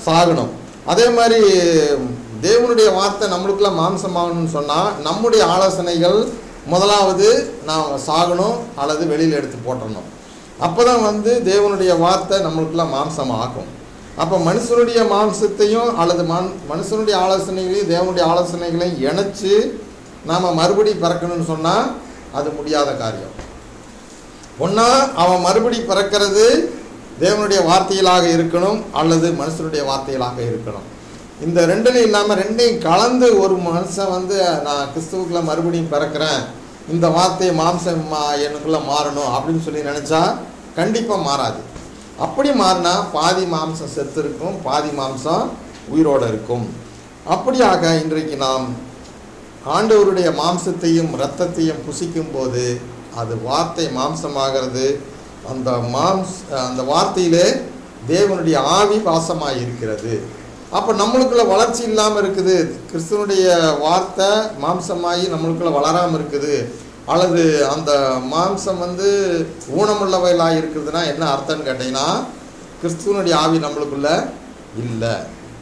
சாகணும் அதே மாதிரி தேவனுடைய வார்த்தை நம்மளுக்குள்ள மாம்சமாகணும்னு சொன்னால் நம்முடைய ஆலோசனைகள் முதலாவது நாம் சாகணும் அல்லது வெளியில் எடுத்து போட்டுடணும் அப்போ தான் வந்து தேவனுடைய வார்த்தை நம்மளுக்குள்ள மாம்சம் ஆக்கும் அப்போ மனுஷனுடைய மாம்சத்தையும் அல்லது மன் மனுஷனுடைய ஆலோசனைகளையும் தேவனுடைய ஆலோசனைகளையும் இணைச்சு நாம் மறுபடி பிறக்கணும்னு சொன்னால் அது முடியாத காரியம் ஒன்றா அவன் மறுபடி பிறக்கிறது தேவனுடைய வார்த்தைகளாக இருக்கணும் அல்லது மனுஷனுடைய வார்த்தைகளாக இருக்கணும் இந்த ரெண்டுலையும் இல்லாமல் ரெண்டையும் கலந்து ஒரு மனுஷன் வந்து நான் கிறிஸ்துவுக்குள்ள மறுபடியும் பிறக்கிறேன் இந்த வார்த்தையை மாம்சம் மா எனக்குள்ளே மாறணும் அப்படின்னு சொல்லி நினச்சா கண்டிப்பாக மாறாது அப்படி மாறினா பாதி மாம்சம் செத்து இருக்கும் பாதி மாம்சம் உயிரோடு இருக்கும் அப்படியாக இன்றைக்கு நாம் ஆண்டவருடைய மாம்சத்தையும் இரத்தத்தையும் புசிக்கும் போது அது வார்த்தை மாம்சமாகிறது அந்த மாம்ஸ் அந்த வார்த்தையிலே தேவனுடைய ஆவி வாசமாக இருக்கிறது அப்போ நம்மளுக்குள்ள வளர்ச்சி இல்லாமல் இருக்குது கிறிஸ்துவனுடைய வார்த்தை மாம்சமாகி நம்மளுக்குள்ள வளராமல் இருக்குது அல்லது அந்த மாம்சம் வந்து ஊனமுள்ளவைகளாக இருக்குதுன்னா என்ன அர்த்தம்னு கேட்டிங்கன்னா கிறிஸ்துவனுடைய ஆவி நம்மளுக்குள்ள இல்லை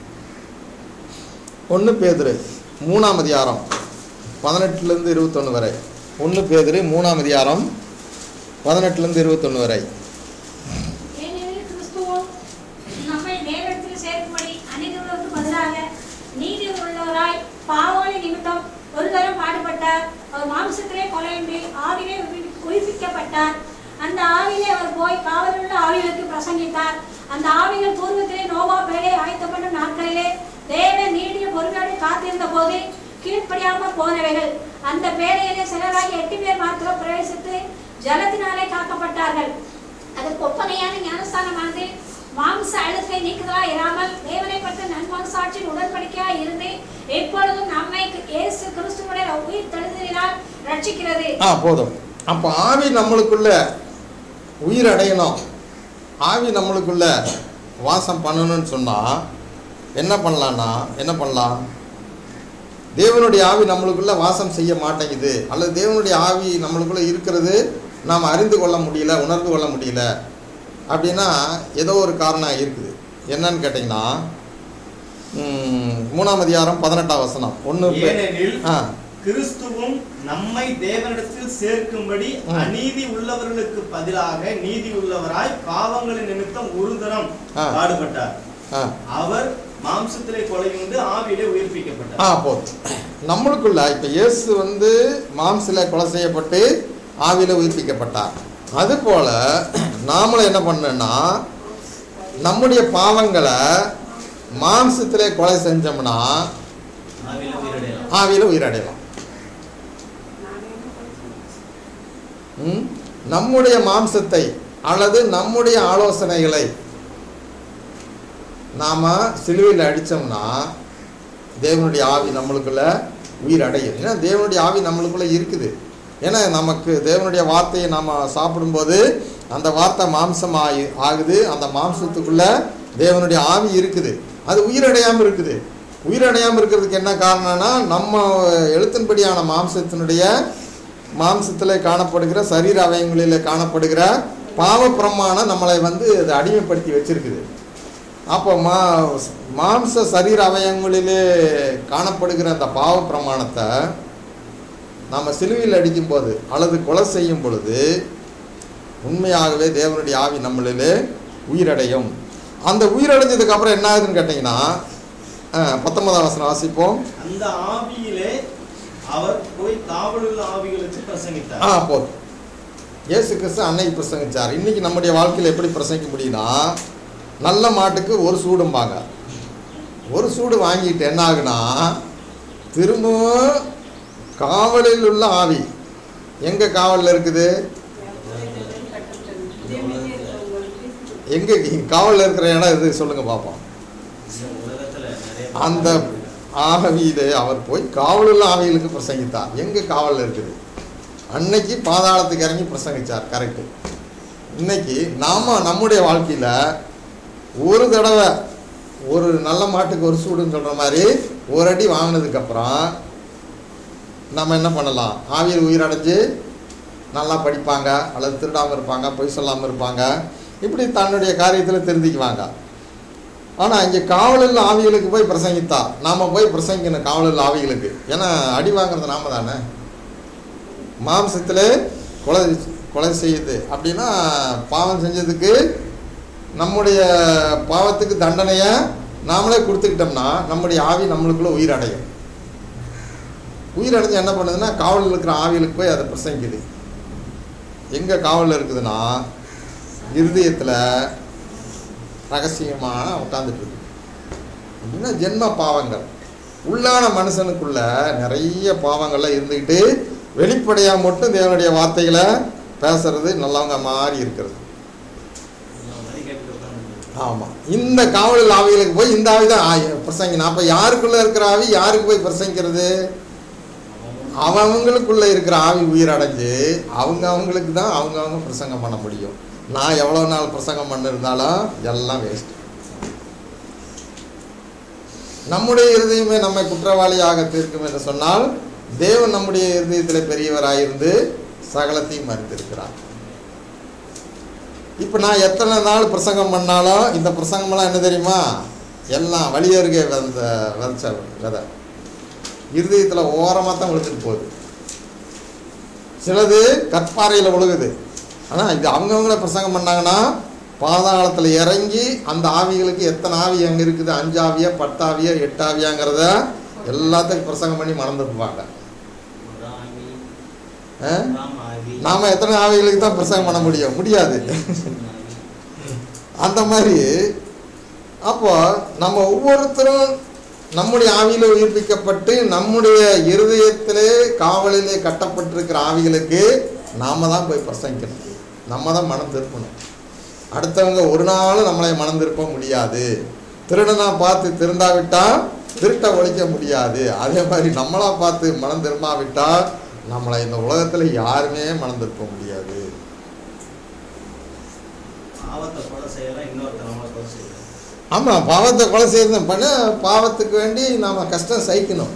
ஒன்று பேதுரு மூணாம் அதிகாரம் பதினெட்டுலேருந்து இருபத்தொன்று வரை ஒன்று பேதுரு மூணாம் அதிகாரம் பதினெட்டுலேருந்து இருபத்தொன்று வரை ஏனெனில் கிறிஸ்துவும் நம்மை தேவனிடத்தில் சேர்க்கும்படி அநேகருக்கு பதிலாக நீதி உள்ளவராய் பாவாளி நிமித்தம் ஒரு தரம் பாடுபட்டார் அவர் மாம்சத்திலே கொலையின்றி ஆவிலே உயிர்- உயிர்ப்பிக்கப்பட்டார் அந்த ஆவிலே அவர் போய் காவலுள்ள ஆவிகளுக்கு பிரசங்கித்தார் அந்த ஆவிகள் பூர்வத்திலே நோவா பேழை ஆயத்தப்பட்ட நாட்களிலே தேவன் நீடிய பொறுமையோடு காத்திருந்த போது கீழ்ப்படியாமல் போனவைகள் அந்த பேழையிலே சிலராகி எட்டு பேர் மாத்திரம் பிரவேசித்து ஜலத்தினாலே காக்கப்பட்டார்கள் அது ஒப்பனையான ஞானஸ்தானமானது மாம்ச அழுக்கை நீக்குதலா இராமல் தேவனை பற்ற நன்மாசாட்சியின் உடன்படிக்கையா இருந்து எப்பொழுதும் நம்மை இயேசு கிறிஸ்துவுடைய உயிர் தெழுதலினால் ரட்சிக்கிறது ஆ போதும் அப்போ ஆவி நம்மளுக்குள்ள உயிர் அடையணும் ஆவி நம்மளுக்குள்ள வாசம் பண்ணணும்னு சொன்னால் என்ன பண்ணலான்னா என்ன பண்ணலாம் தேவனுடைய ஆவி நம்மளுக்குள்ள வாசம் செய்ய மாட்டேங்குது அல்லது தேவனுடைய ஆவி நம்மளுக்குள்ள இருக்கிறது நாம் அறிந்து கொள்ள முடியல உணர்ந்து கொள்ள முடியல அப்படின்னா ஏதோ ஒரு காரணம் இருக்குது என்னன்னு கேட்டிங்கன்னா ம், மூணாம் அதிகாரம் பதினெட்டாம் வசனம் ஒன்று ஏனெனில் ஆ கிறிஸ்துவும் நம்மை தேவனிடத்தில் சேர்க்கும்படி ம். அநீதி உள்ளவர்களுக்கு பதிலாக நீதி உள்ளவராய் பாவங்களின் நிமித்தம் ஒரு தரம் ஆ. பாடுபட்டார் ஆ அவர் மாம்சத்திலே கொலையுண்டு ஆவியிலே ஆ உயிர்ப்பிக்கப்பட்டார் போதும் நம்மளுக்குள்ள இப்போ இயேசு வந்து மாம்சில கொலை செய்யப்பட்டு ஆவியில் உயிர்ப்பிக்கப்பட்டார் அதுபோல் நாமளும் என்ன பண்ணோன்னா நம்முடைய பாவங்களை மாம்சத்திலே கொலை செஞ்சோம்னா ஆவியிலே உயிரடையலாம் ஆவியில் உயிரடையலாம் ம்? நம்முடைய மாம்சத்தை அல்லது நம்முடைய ஆலோசனைகளை நாம் சிலுவையில் அடித்தோம்னா தேவனுடைய ஆவி நம்மளுக்குள்ள உயிர் அடையும் ஏன்னா தேவனுடைய ஆவி நம்மளுக்குள்ள இருக்குது ஏன்னா நமக்கு தேவனுடைய வார்த்தையை நாம் சாப்பிடும்போது அந்த வார்த்தை மாம்சம் ஆகி ஆகுது அந்த மாம்சத்துக்குள்ள தேவனுடைய ஆவி இருக்குது அது உயிரடையாமல் இருக்குது உயிரடையாமல் இருக்கிறதுக்கு என்ன காரணம்னா நம்ம எழுத்தின்படியான மாம்சத்தினுடைய மாம்சத்தில் காணப்படுகிற சரீர அவயங்களில் காணப்படுகிற பாவ பிரமாணம் நம்மளை வந்து அது அடிமைப்படுத்தி வச்சிருக்குது அப்போ மா மாம்ச சரீர அவயங்களிலே காணப்படுகிற அந்த பாவ பிரமாணத்தை நாம் சிலுவையில் அடிக்கும்போது அல்லது கொலை செய்யும் பொழுது உண்மையாகவே தேவனுடைய ஆவி நம்மளிலே உயிரடையும் அந்த உயிரடைஞ்சதுக்கு அப்புறம் என்ன ஆகுதுன்னு கேட்டிங்கன்னா அஹ், பத்தொன்பதாம் வசனம் வாசிப்போம் அந்த ஆவியிலே அவர் போய் காவலுள்ள ஆவிகளுக்கு பிரசங்கித்தார் ஆ போதும் இயேசு கிறிஸ்து அன்னைக்கு பிரசங்கிச்சார் இன்னைக்கு நம்முடைய வாழ்க்கையில் எப்படி பிரசங்கிக்க முடியும்னா நல்ல மாட்டுக்கு ஒரு சூடும்பாங்க ஒரு சூடு வாங்கிட்டு என்ன ஆகுனா திரும்பவும் காவலில் உள்ள ஆவி எங்கே காவலில் இருக்குது எங்கே காவலில் இருக்கிற இடம் எது சொல்லுங்கள் பார்ப்போம் உலகத்துல நிறைய அந்த ஆவியிலே அவர் போய் காவலுள்ள ஆவிகளுக்கு பிரசங்கித்தார் எங்கே காவலில் இருக்குது அன்னைக்கு பாதாளத்துக்கு இறங்கி பிரசங்கிச்சார் கரெக்டு இன்னைக்கு நாம நம்முடைய வாழ்க்கையில் ஒரு தடவை ஒரு நல்ல மாட்டுக்கு ஒரு சூடுன்னு சொல்கிற மாதிரி ஒரு அடி வாங்கினதுக்கப்புறம் நம்ம என்ன பண்ணலாம் ஆவியில் உயிரடைஞ்சு நல்லா படிப்பாங்க அல்லது திருடாமல் இருப்பாங்க பொய் சொல்லாமல் இருப்பாங்க இப்படி தன்னுடைய காரியத்தில் திருந்திக்குவாங்க ஆனால் இங்கே காவலில் ஆவிகளுக்கு போய் பிரசங்கித்தா நாம் போய் பிரசங்கிக்கணும் காவலில் ஆவிகளுக்கு ஏன்னா அடி வாங்குறது நாம தானே மாம்சத்தில் கொலை கொலை செய்யுது அப்படின்னா பாவம் செஞ்சதுக்கு நம்முடைய பாவத்துக்கு தண்டனையை நாமளே கொடுத்துக்கிட்டோம்னா நம்முடைய ஆவி நம்மளுக்குள்ள உயிர் அடையும் உயிர் அடைஞ்சு என்ன பண்ணுதுன்னா காவலில் இருக்கிற ஆவிகளுக்கு போய் அதை பிரசங்கிக்குது எங்கே காவலில் இருக்குதுன்னா இருதயத்தில் ரகசியமான உட்காந்துட்டு இருக்கு அப்படின்னா ஜென்ம பாவங்கள் உள்ளான மனுஷனுக்குள்ள நிறைய பாவங்கள்லாம் இருந்துக்கிட்டு வெளிப்படையாக மட்டும் தேவனுடைய வார்த்தைகளை பேசுறது நல்லவங்க மாதிரி இருக்கிறது அதை கேட்டுட்டு உட்கார்ந்து ஆமாம் இந்த காவலில் ஆவிகளுக்கு போய் இந்த ஆவி தான் ஆ- பிரசங்கினா அப்போ யாருக்குள்ளே இருக்கிற ஆவி யாருக்கு போய் பிரசங்கிக்கிறது அவங்களுக்குள்ள இருக்கிற ஆவி உயிரடைஞ்சு அவங்க அவங்களுக்கு தான் அவங்க அவங்க பிரசங்கம் பண்ண முடியும் நான் எவ்வளோ நாள் பிரசங்கம் பண்ணிருந்தாலும் எல்லாம் வேஸ்ட் நம்முடைய இருதயமே நம்மை குற்றவாளியாக தீர்க்கும் என்று சொன்னால் தேவன் நம்முடைய இருதயத்தில் பெரியவராயிருந்து சகலத்தையும் மறுத்திருக்கிறார் இப்போ நான் எத்தனை நாள் பிரசங்கம் பண்ணாலும் இந்த பிரசங்கமெல்லாம் என்ன தெரியுமா எல்லாம் வழியருகே வித விதைச்ச விதை இருதயத்தில் ஓரமாக தான் விழுந்துட்டு போகுது சிலது கற்பாறையில் விழுகுது ஆனால் இது அவங்கவுங்கள பிரசங்கம் பண்ணாங்கன்னா பாதாளத்தில் இறங்கி அந்த ஆவிகளுக்கு எத்தனை ஆவி அங்கே இருக்குது அஞ்சு ஆவியா பத்து ஆவியா எட்டு ஆவியாங்கிறத எல்லாத்துக்கும் பிரசங்கம் பண்ணி மறந்துருப்பாங்க ராமி ஆ? ராமாவி நாம எத்தனை ஆவிகளுக்கு தான் பிரசங்கம் பண்ண முடியும் முடியாது அந்த மாதிரி அப்போ நம்ம ஒவ்வொருத்தரும் நம்முடைய ஆவியில் உயிர்ப்பிக்கப்பட்டு நம்முடைய இருதயத்திலே காவலிலே கட்டப்பட்டிருக்கிற ஆவிகளுக்கு நாம தான் போய் பிரசங்கிக்கணும் நம்ம தான் மனம் திருப்பணும் அடுத்தவங்க ஒரு நாளும் நம்மளை மனம் திருப்ப முடியாது திருடனா பார்த்து திருந்தாவிட்டா திருட்டை ஒழிக்க முடியாது அதே மாதிரி நம்மளா பார்த்து மனம் திரும்பாவிட்டால் நம்மளை இந்த உலகத்தில் யாருமே மனம் திருப்ப முடியாது பாவத்தை கொலை செய்யலாம் இன்னொருத்தர் நம்மளை கொலை செய்யலாம் ஆமாம் பாவத்தை கொலை செய்யறது பண்ண பாவத்துக்கு வேண்டி நாம் கஷ்டம் சகிக்கணும்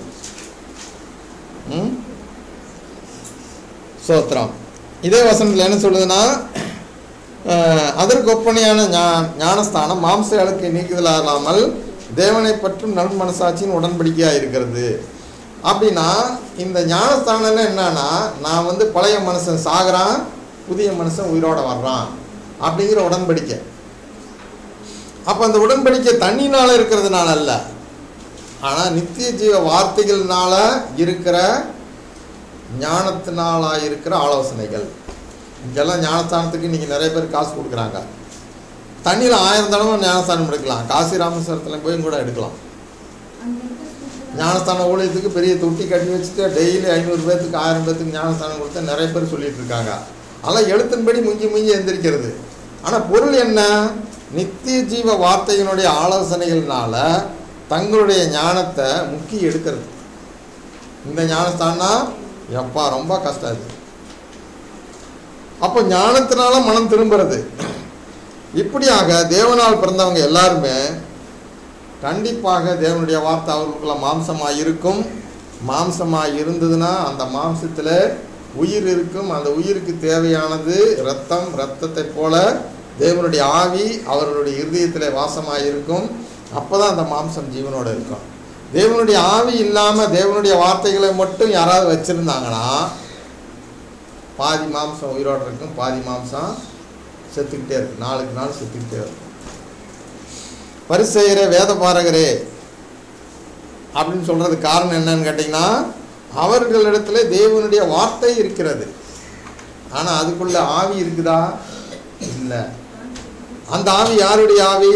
ம் சோத்திரம் இதே வசனத்தில் என்ன சொல்லுதுன்னா அஹ், அதற்கு ஒப்பனையான ஞா ஞானஸ்தானம் மாம்ச அழுக்கை நீக்குதலாமல் தேவனை பற்றும் நல் மனசாட்சியின் உடன்படிக்கையாக இருக்கிறது அப்படின்னா இந்த ஞானஸ்தானம்னா என்னன்னா நான் வந்து பழைய மனுஷன் சாகுறான் புதிய மனுஷன் உயிரோட வர்றான் அப்படிங்கிற உடன்படிக்கை அப்போ அந்த உடன்படிக்கை தண்ணினால இருக்கிறதுனால அல்ல ஆனால் நித்திய ஜீவ வார்த்தைகள்னால இருக்கிற ஞானத்தினால இருக்கிற ஆலோசனைகள் இங்கெல்லாம் ஞானஸ்தானத்துக்கு இன்றைக்கி நிறைய பேர் காசு கொடுக்குறாங்க தண்ணியில் ஆயிரம் தடவை ஞானஸ்தானம் எடுக்கலாம் காசி ராமேஸ்வரத்தில் போய் கூட எடுக்கலாம் ஞானஸ்தான ஊழியத்துக்கு பெரிய தொட்டி கட்டி வச்சுட்டு டெய்லி ஐநூறு பேர்த்துக்கு ஆயிரம் பேர்த்துக்கு ஞானஸ்தானம் கொடுத்தா நிறைய பேர் சொல்லிட்டு இருக்காங்க அதெல்லாம் எழுத்தின்படி முங்கி முங்கி எந்திரிக்கிறது ஆனால் பொருள் என்ன நித்திய ஜீவ வார்த்தைகளுடைய ஆலோசனைகள்னால தங்களுடைய ஞானத்தை முக்கி எடுக்கிறது இந்த ஞானஸ்தானா எப்பா ரொம்ப கஷ்டம் இது அப்போ ஞானத்தினால மனம் திரும்புறது இப்படியாக தேவனால் பிறந்தவங்க எல்லாருமே கண்டிப்பாக தேவனுடைய வார்த்தை அவர்களுக்குள்ள மாம்சமாக இருக்கும் மாம்சமாக இருந்ததுன்னா அந்த மாம்சத்தில் உயிர் இருக்கும் அந்த உயிருக்கு தேவையானது இரத்தம் இரத்தத்தை போல தேவனுடைய ஆவி அவர்களுடைய இருதயத்தில் வாசமாக இருக்கும் அப்போ தான் அந்த மாம்சம் ஜீவனோட இருக்கும் தேவனுடைய ஆவி இல்லாமல் தேவனுடைய வார்த்தைகளை மட்டும் யாராவது வச்சுருந்தாங்கன்னா பாதி மாம்சம் உயிரோட இருக்கும் பாதி மாம்சம் செத்துக்கிட்டே இருக்கு நாளுக்கு நாள் செத்துக்கிட்டே இருக்கும் பரிசெயரே வேத பாரகரே அப்படின்னு சொல்றது காரணம் என்னன்னு கேட்டிங்கன்னா அவர்களிடத்துல தேவனுடைய வார்த்தை இருக்கிறது ஆனால் அதுக்குள்ள ஆவி இருக்குதா இல்லை அந்த ஆவி யாருடைய ஆவி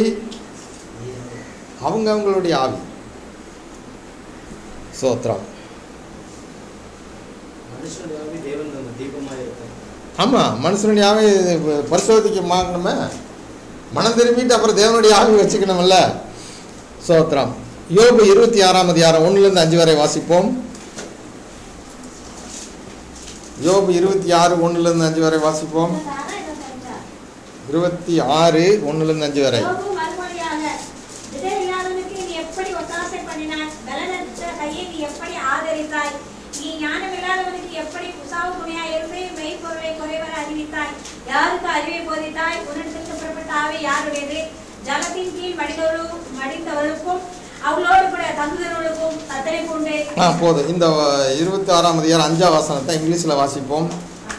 அவங்க அவங்களுடைய ஆவி சோத்ரம் மனுஷனுடைய ஆவி தேவன் தந்த தீபமாக இருக்கும் ஆமாம் மனுஷனுடைய ஆவி பரிசோதிக்க மாட்டணுமே மனம் திரும்பிட்டு அப்புறம் தேவனுடைய ஆவி வச்சுக்கணும்ல சோத்ரம் யோபு இருபத்தி ஆறாம் அதிகாரம் ஒன்றுலேருந்து அஞ்சு வரை வாசிப்போம் யோபு இருபத்தி ஆறு ஒன்றுலேருந்து அஞ்சு வரை வாசிப்போம் தாரா இதை செஞ்சார். இருபத்தி ஆறு ஒன்றுலேருந்து அஞ்சு வரை யோபு மறுமொழியாக, விதை இல்லாதவனுக்கு நீ எப்படி ஒத்தாசை பண்ணினாய்? பலனற்ற கையை நீ எப்படி ஆதரித்தாய்? நீ ஞானமில்லாதவனுக்கு எப்படி உசாவு துணையாய் இருந்து மெய்ப்பொருளை குறைவர அறிவித்தாய்? யாருக்கு அறிவை போதித்தாய்? உன்னிடத்திற்கு புறப்பட்ட ஆவி யாருடையது? ஜலத்தின் கீழ் மடிதொழு ஆ போதும் இந்த இருபத்தி ஆறாம் அதிகாரம் அஞ்சாம் வசனத்தை இங்கிலீஷில் வாசிப்போம்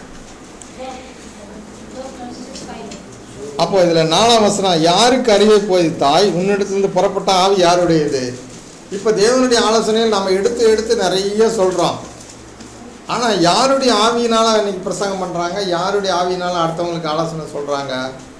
அப்போ இதில் நாலாம் வசனம் யாருக்கு அறிவை போதித்தாய் உன்னிடத்திலிருந்து புறப்பட்ட ஆவி யாருடையது இப்போ தேவனுடைய ஆலோசனையில் நம்ம எடுத்து எடுத்து நிறைய சொல்கிறோம் ஆனால் யாருடைய ஆவியினால் இன்னைக்கு பிரசங்கம் பண்ணுறாங்க யாருடைய ஆவியினால் அடுத்தவங்களுக்கு ஆலோசனை சொல்கிறாங்க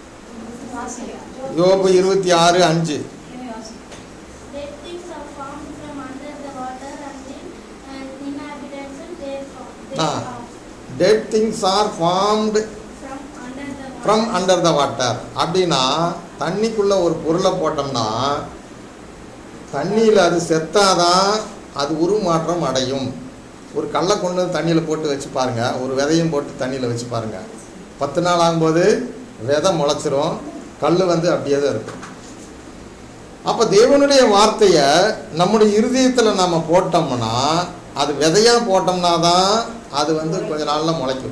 யோபு இருபத்தி ஆறு அஞ்சு Dead things are formed from under the water and in and inhabitants they form. They Ah. form dead things are formed from under the water. From under the water அப்படின்னா தண்ணிக்குள்ளே ஒரு பொருளை போட்டோம்னா தண்ணியில் அது செத்தாதான் அது உருமாற்றம் அடையும் ஒரு கல்லை கொண்டு வந்து தண்ணியில் போட்டு வச்சு பாருங்க ஒரு விதையும் போட்டு தண்ணியில் வச்சு பாருங்க பத்து நாள் ஆகும்போது விதை முளைச்சிரும் கல் வந்து அப்படியே தான் இருக்கும் அப்போ தேவனுடைய வார்த்தையை நம்முடைய இருதயத்தில் நம்ம போட்டோம்னா அது விதையாக போட்டோம்னா தான் அது வந்து கொஞ்ச நாளில் முளைக்கும்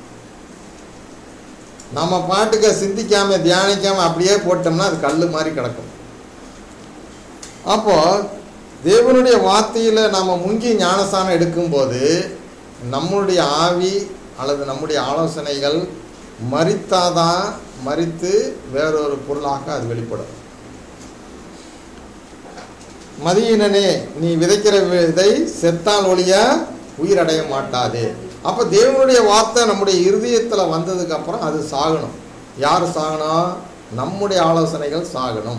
நம்ம பாட்டுக்கு சிந்திக்காம தியானிக்காம அப்படியே போட்டோம்னா அது கல் மாதிரி கிடக்கும் அப்போ தேவனுடைய வார்த்தையில் நாம் முங்கி ஞானஸ்தானம் எடுக்கும்போது நம்முடைய ஆவி அல்லது நம்முடைய ஆலோசனைகள் மறித்தாதான் மறித்து வேறொரு பொருளாக அது வெளிப்படும் மதியினனே நீ விதைக்கிற விதை செத்தால் ஒழிய உயிரடைய மாட்டாது அப்போ தேவனுடைய வார்த்தை நம்முடைய இருதயத்தில் வந்ததுக்கு அப்புறம் அது சாகணும் யார் சாகணும் நம்முடைய ஆலோசனைகள் சாகணும்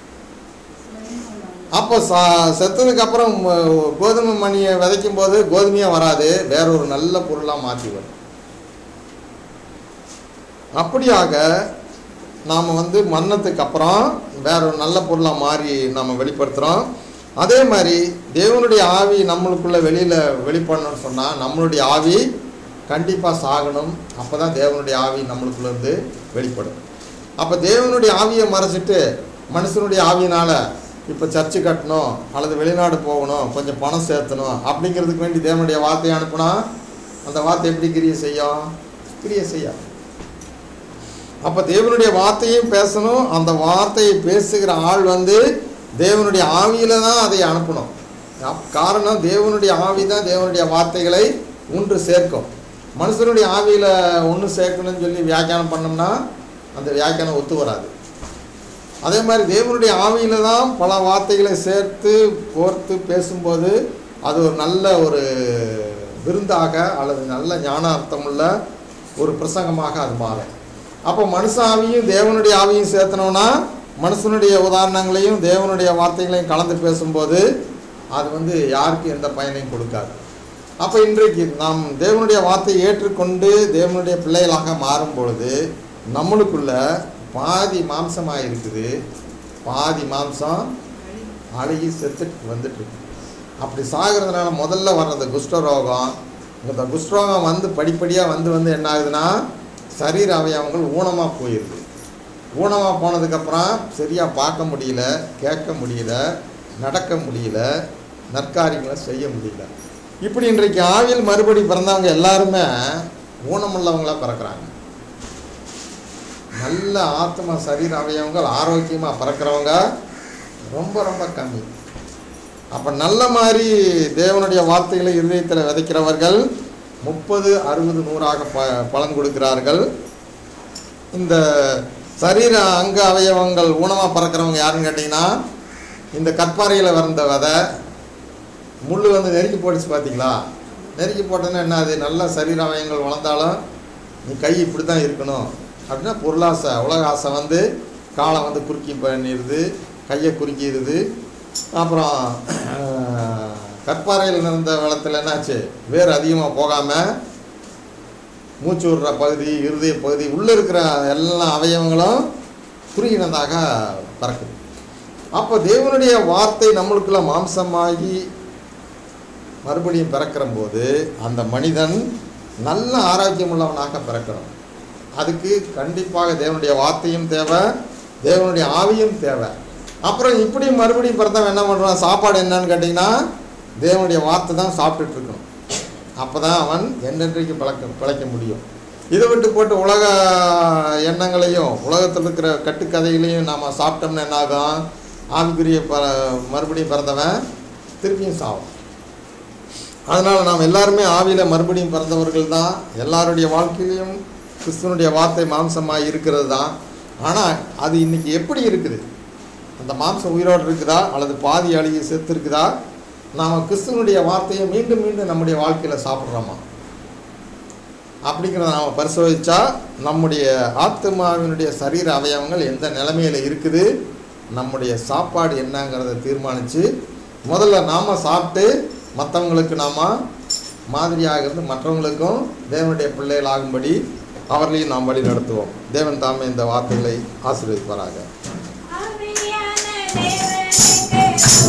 அப்போ சா செத்ததுக்கு அப்புறம் ம- கோதுமை மணியை விதைக்கும் போது கோதுமையாக வராது வேற ஒரு நல்ல பொருளாக மாற்றி வரும் அப்படியாக நாம் வந்து மன்னத்துக்கு அப்புறம் வேற ஒரு நல்ல பொருளாக மாறி நம்ம வெளிப்படுத்துகிறோம் அதே மாதிரி தேவனுடைய ஆவி நம்மளுக்குள்ள வெளியில் வெளிப்படணும்னு சொன்னால் நம்மளுடைய ஆவி கண்டிப்பாக சாகணும் அப்போ தான் தேவனுடைய ஆவி நம்மளுக்குள்ள இருந்து வெளிப்படும் அப்போ தேவனுடைய ஆவியை மறைச்சிட்டு மனுஷனுடைய ஆவியினால் இப்போ சர்ச்சு கட்டணும் அல்லது வெளிநாடு போகணும் கொஞ்சம் பணம் சேர்த்தணும் அப்படிங்கிறதுக்கு வேண்டி தேவனுடைய வார்த்தையை அனுப்புனா அந்த வார்த்தை எப்படி கிரியை செய்யும் கிரியை செய்யாது அப்போ தேவனுடைய வார்த்தையும் பேசணும் அந்த வார்த்தையை பேசுகிற ஆள் வந்து தேவனுடைய ஆவியில தான் அதை அனுப்பணும் அப்- காரணம் தேவனுடைய ஆவி தான் தேவனுடைய வார்த்தைகளை ஒன்று சேர்க்கும் மனுஷனுடைய ஆவியில் ஒன்று சேர்க்கணும்னு சொல்லி வியாக்கியானம் பண்ணோம்னா அந்த வியாக்கியானம் ஒத்து வராது அதே மாதிரி தேவனுடைய ஆவியில தான் பல வார்த்தைகளை சேர்த்து கோர்த்து பேசும்போது அது ஒரு நல்ல ஒரு விருந்தாக அல்லது நல்ல ஞானார்த்தமுள்ள ஒரு பிரசங்கமாக அது மாறும் அப்போ மனுஷ ஆவியும் தேவனுடைய ஆவியும் சேர்த்தனோம்னா மனுஷனுடைய உதாரணங்களையும் தேவனுடைய வார்த்தைகளையும் கலந்து பேசும்போது அது வந்து யாருக்கும் எந்த பயனையும் கொடுக்காது அப்போ இன்றைக்கு நாம் தேவனுடைய வார்த்தையை ஏற்றுக்கொண்டு தேவனுடைய பிள்ளைகளாக மாறும் பொழுது நம்மளுக்குள்ள பாதி மாம்சமாக இருக்குது பாதி மாம்சம் அழுகி செத்துட்டு வந்துட்டு இருக்கு அப்படி சாகிறதுனால முதல்ல வர்றது குஷ்டரோகம் இந்த குஷ்டரோகம் வந்து படிப்படியாக வந்து வந்து என்ன ஆகுதுன்னா சரீர அவயவங்கள் ஊனமாக போயிடுது ஊனமாக போனதுக்கப்புறம் சரியாக பார்க்க முடியல கேட்க முடியல நடக்க முடியல நற்காரியங்களை செய்ய முடியல இப்படி இன்றைக்கு ஆவியில் மறுபடி பிறந்தவங்க எல்லாருமே ஊனமுள்ளவங்களாக பிறக்கிறாங்க நல்ல ஆத்மா சரீர அவயவங்கள் ஆரோக்கியமாக பிறக்கிறவங்க ரொம்ப ரொம்ப கம்மி அப்போ நல்ல மாதிரி தேவனுடைய வார்த்தைகளை இருதயத்தில் விதைக்கிறவர்கள் முப்பது அறுபது நூறாக ப பலன் கொடுக்கிறார்கள் இந்த சரீர அங்க அவயவங்கள் ஊனமாக பறக்கிறவங்க யாருன்னு கேட்டிங்கன்னா இந்த கற்பாறையில் வந்த விதை முள் வந்து நெருக்கி போட்டுச்சு பார்த்தீங்களா நெருக்கி போட்டோன்னா என்ன அது நல்ல சரீர அவயங்கள் வளர்ந்தாலும் நீ கை இப்படி தான் இருக்கணும் அப்படின்னா பொருளாசை உலக ஆசை வந்து காலை வந்து குறுக்கி பண்ணிடுது கையை குறுக்கிடுது அப்புறம் அஹ், கற்பாறையில் இருந்த வெள்ளத்தில் என்னாச்சு வேர் அதிகமாக போகாமல் மூச்சு விடுற பகுதி இருதய பகுதி உள்ளே இருக்கிற எல்லா அவயவங்களும் குறுகினதாக பறக்குது அப்போ தேவனுடைய வார்த்தை நம்மளுக்குள்ள மாம்சமாகி மறுபடியும் பிறக்கிற போது அந்த மனிதன் நல்ல ஆரோக்கியம் உள்ளவனாக பிறக்கணும் அதுக்கு கண்டிப்பாக தேவனுடைய வார்த்தையும் தேவை தேவனுடைய ஆவியும் தேவை அப்புறம் இப்படி மறுபடியும் பிறந்தவன் என்ன பண்ணுறான் சாப்பாடு என்னன்னு கேட்டிங்கன்னா தேவனுடைய வார்த்தை தான் சாப்பிட்டுட்டு இருக்கணும் அப்போ தான் அவன் என்னென்றைக்கு பிழைக்க பிழைக்க முடியும் இதை விட்டு போட்டு உலக எண்ணங்களையும் உலகத்தில் இருக்கிற கட்டுக்கதைகளையும் நாம் சாப்பிட்டோம்னா என்ன ஆகும் ஆவிக்குரிய ப மறுபடியும் பிறந்தவன் திருப்பியும் சாவும் அதனால் நாம் எல்லாருமே ஆவியில் மறுபடியும் பிறந்தவர்கள் தான் எல்லாருடைய வாழ்க்கையிலையும் கிறிஸ்துவனுடைய வார்த்தை மாம்சமாக இருக்கிறது தான் ஆனால் அது இன்னைக்கு எப்படி இருக்குது அந்த மாம்சம் உயிரோடு இருக்குதா அல்லது பாதி அழுகி செத்து இருக்குதா நாம் கிறிஸ்துவனுடைய வார்த்தையை மீண்டும் மீண்டும் நம்முடைய வாழ்க்கையில் சாப்பிட்றோமா அப்படிங்கிறத நாம் பரிசோதிச்சா நம்முடைய ஆத்மாவினுடைய சரீர அவயவங்கள் எந்த நிலைமையில் இருக்குது நம்முடைய சாப்பாடு என்னங்கிறத தீர்மானித்து முதல்ல நாம் சாப்பிட்டு மற்றவங்களுக்கு நாம் மாதிரியாக இருந்து மற்றவங்களுக்கும் தேவனுடைய பிள்ளைகள் ஆகும்படி அவர்களையும் நாம் வழி நடத்துவோம் தேவன் தாமே இந்த வார்த்தைகளை ஆசீர்வதிப்பாராக ஆவியான தேவனே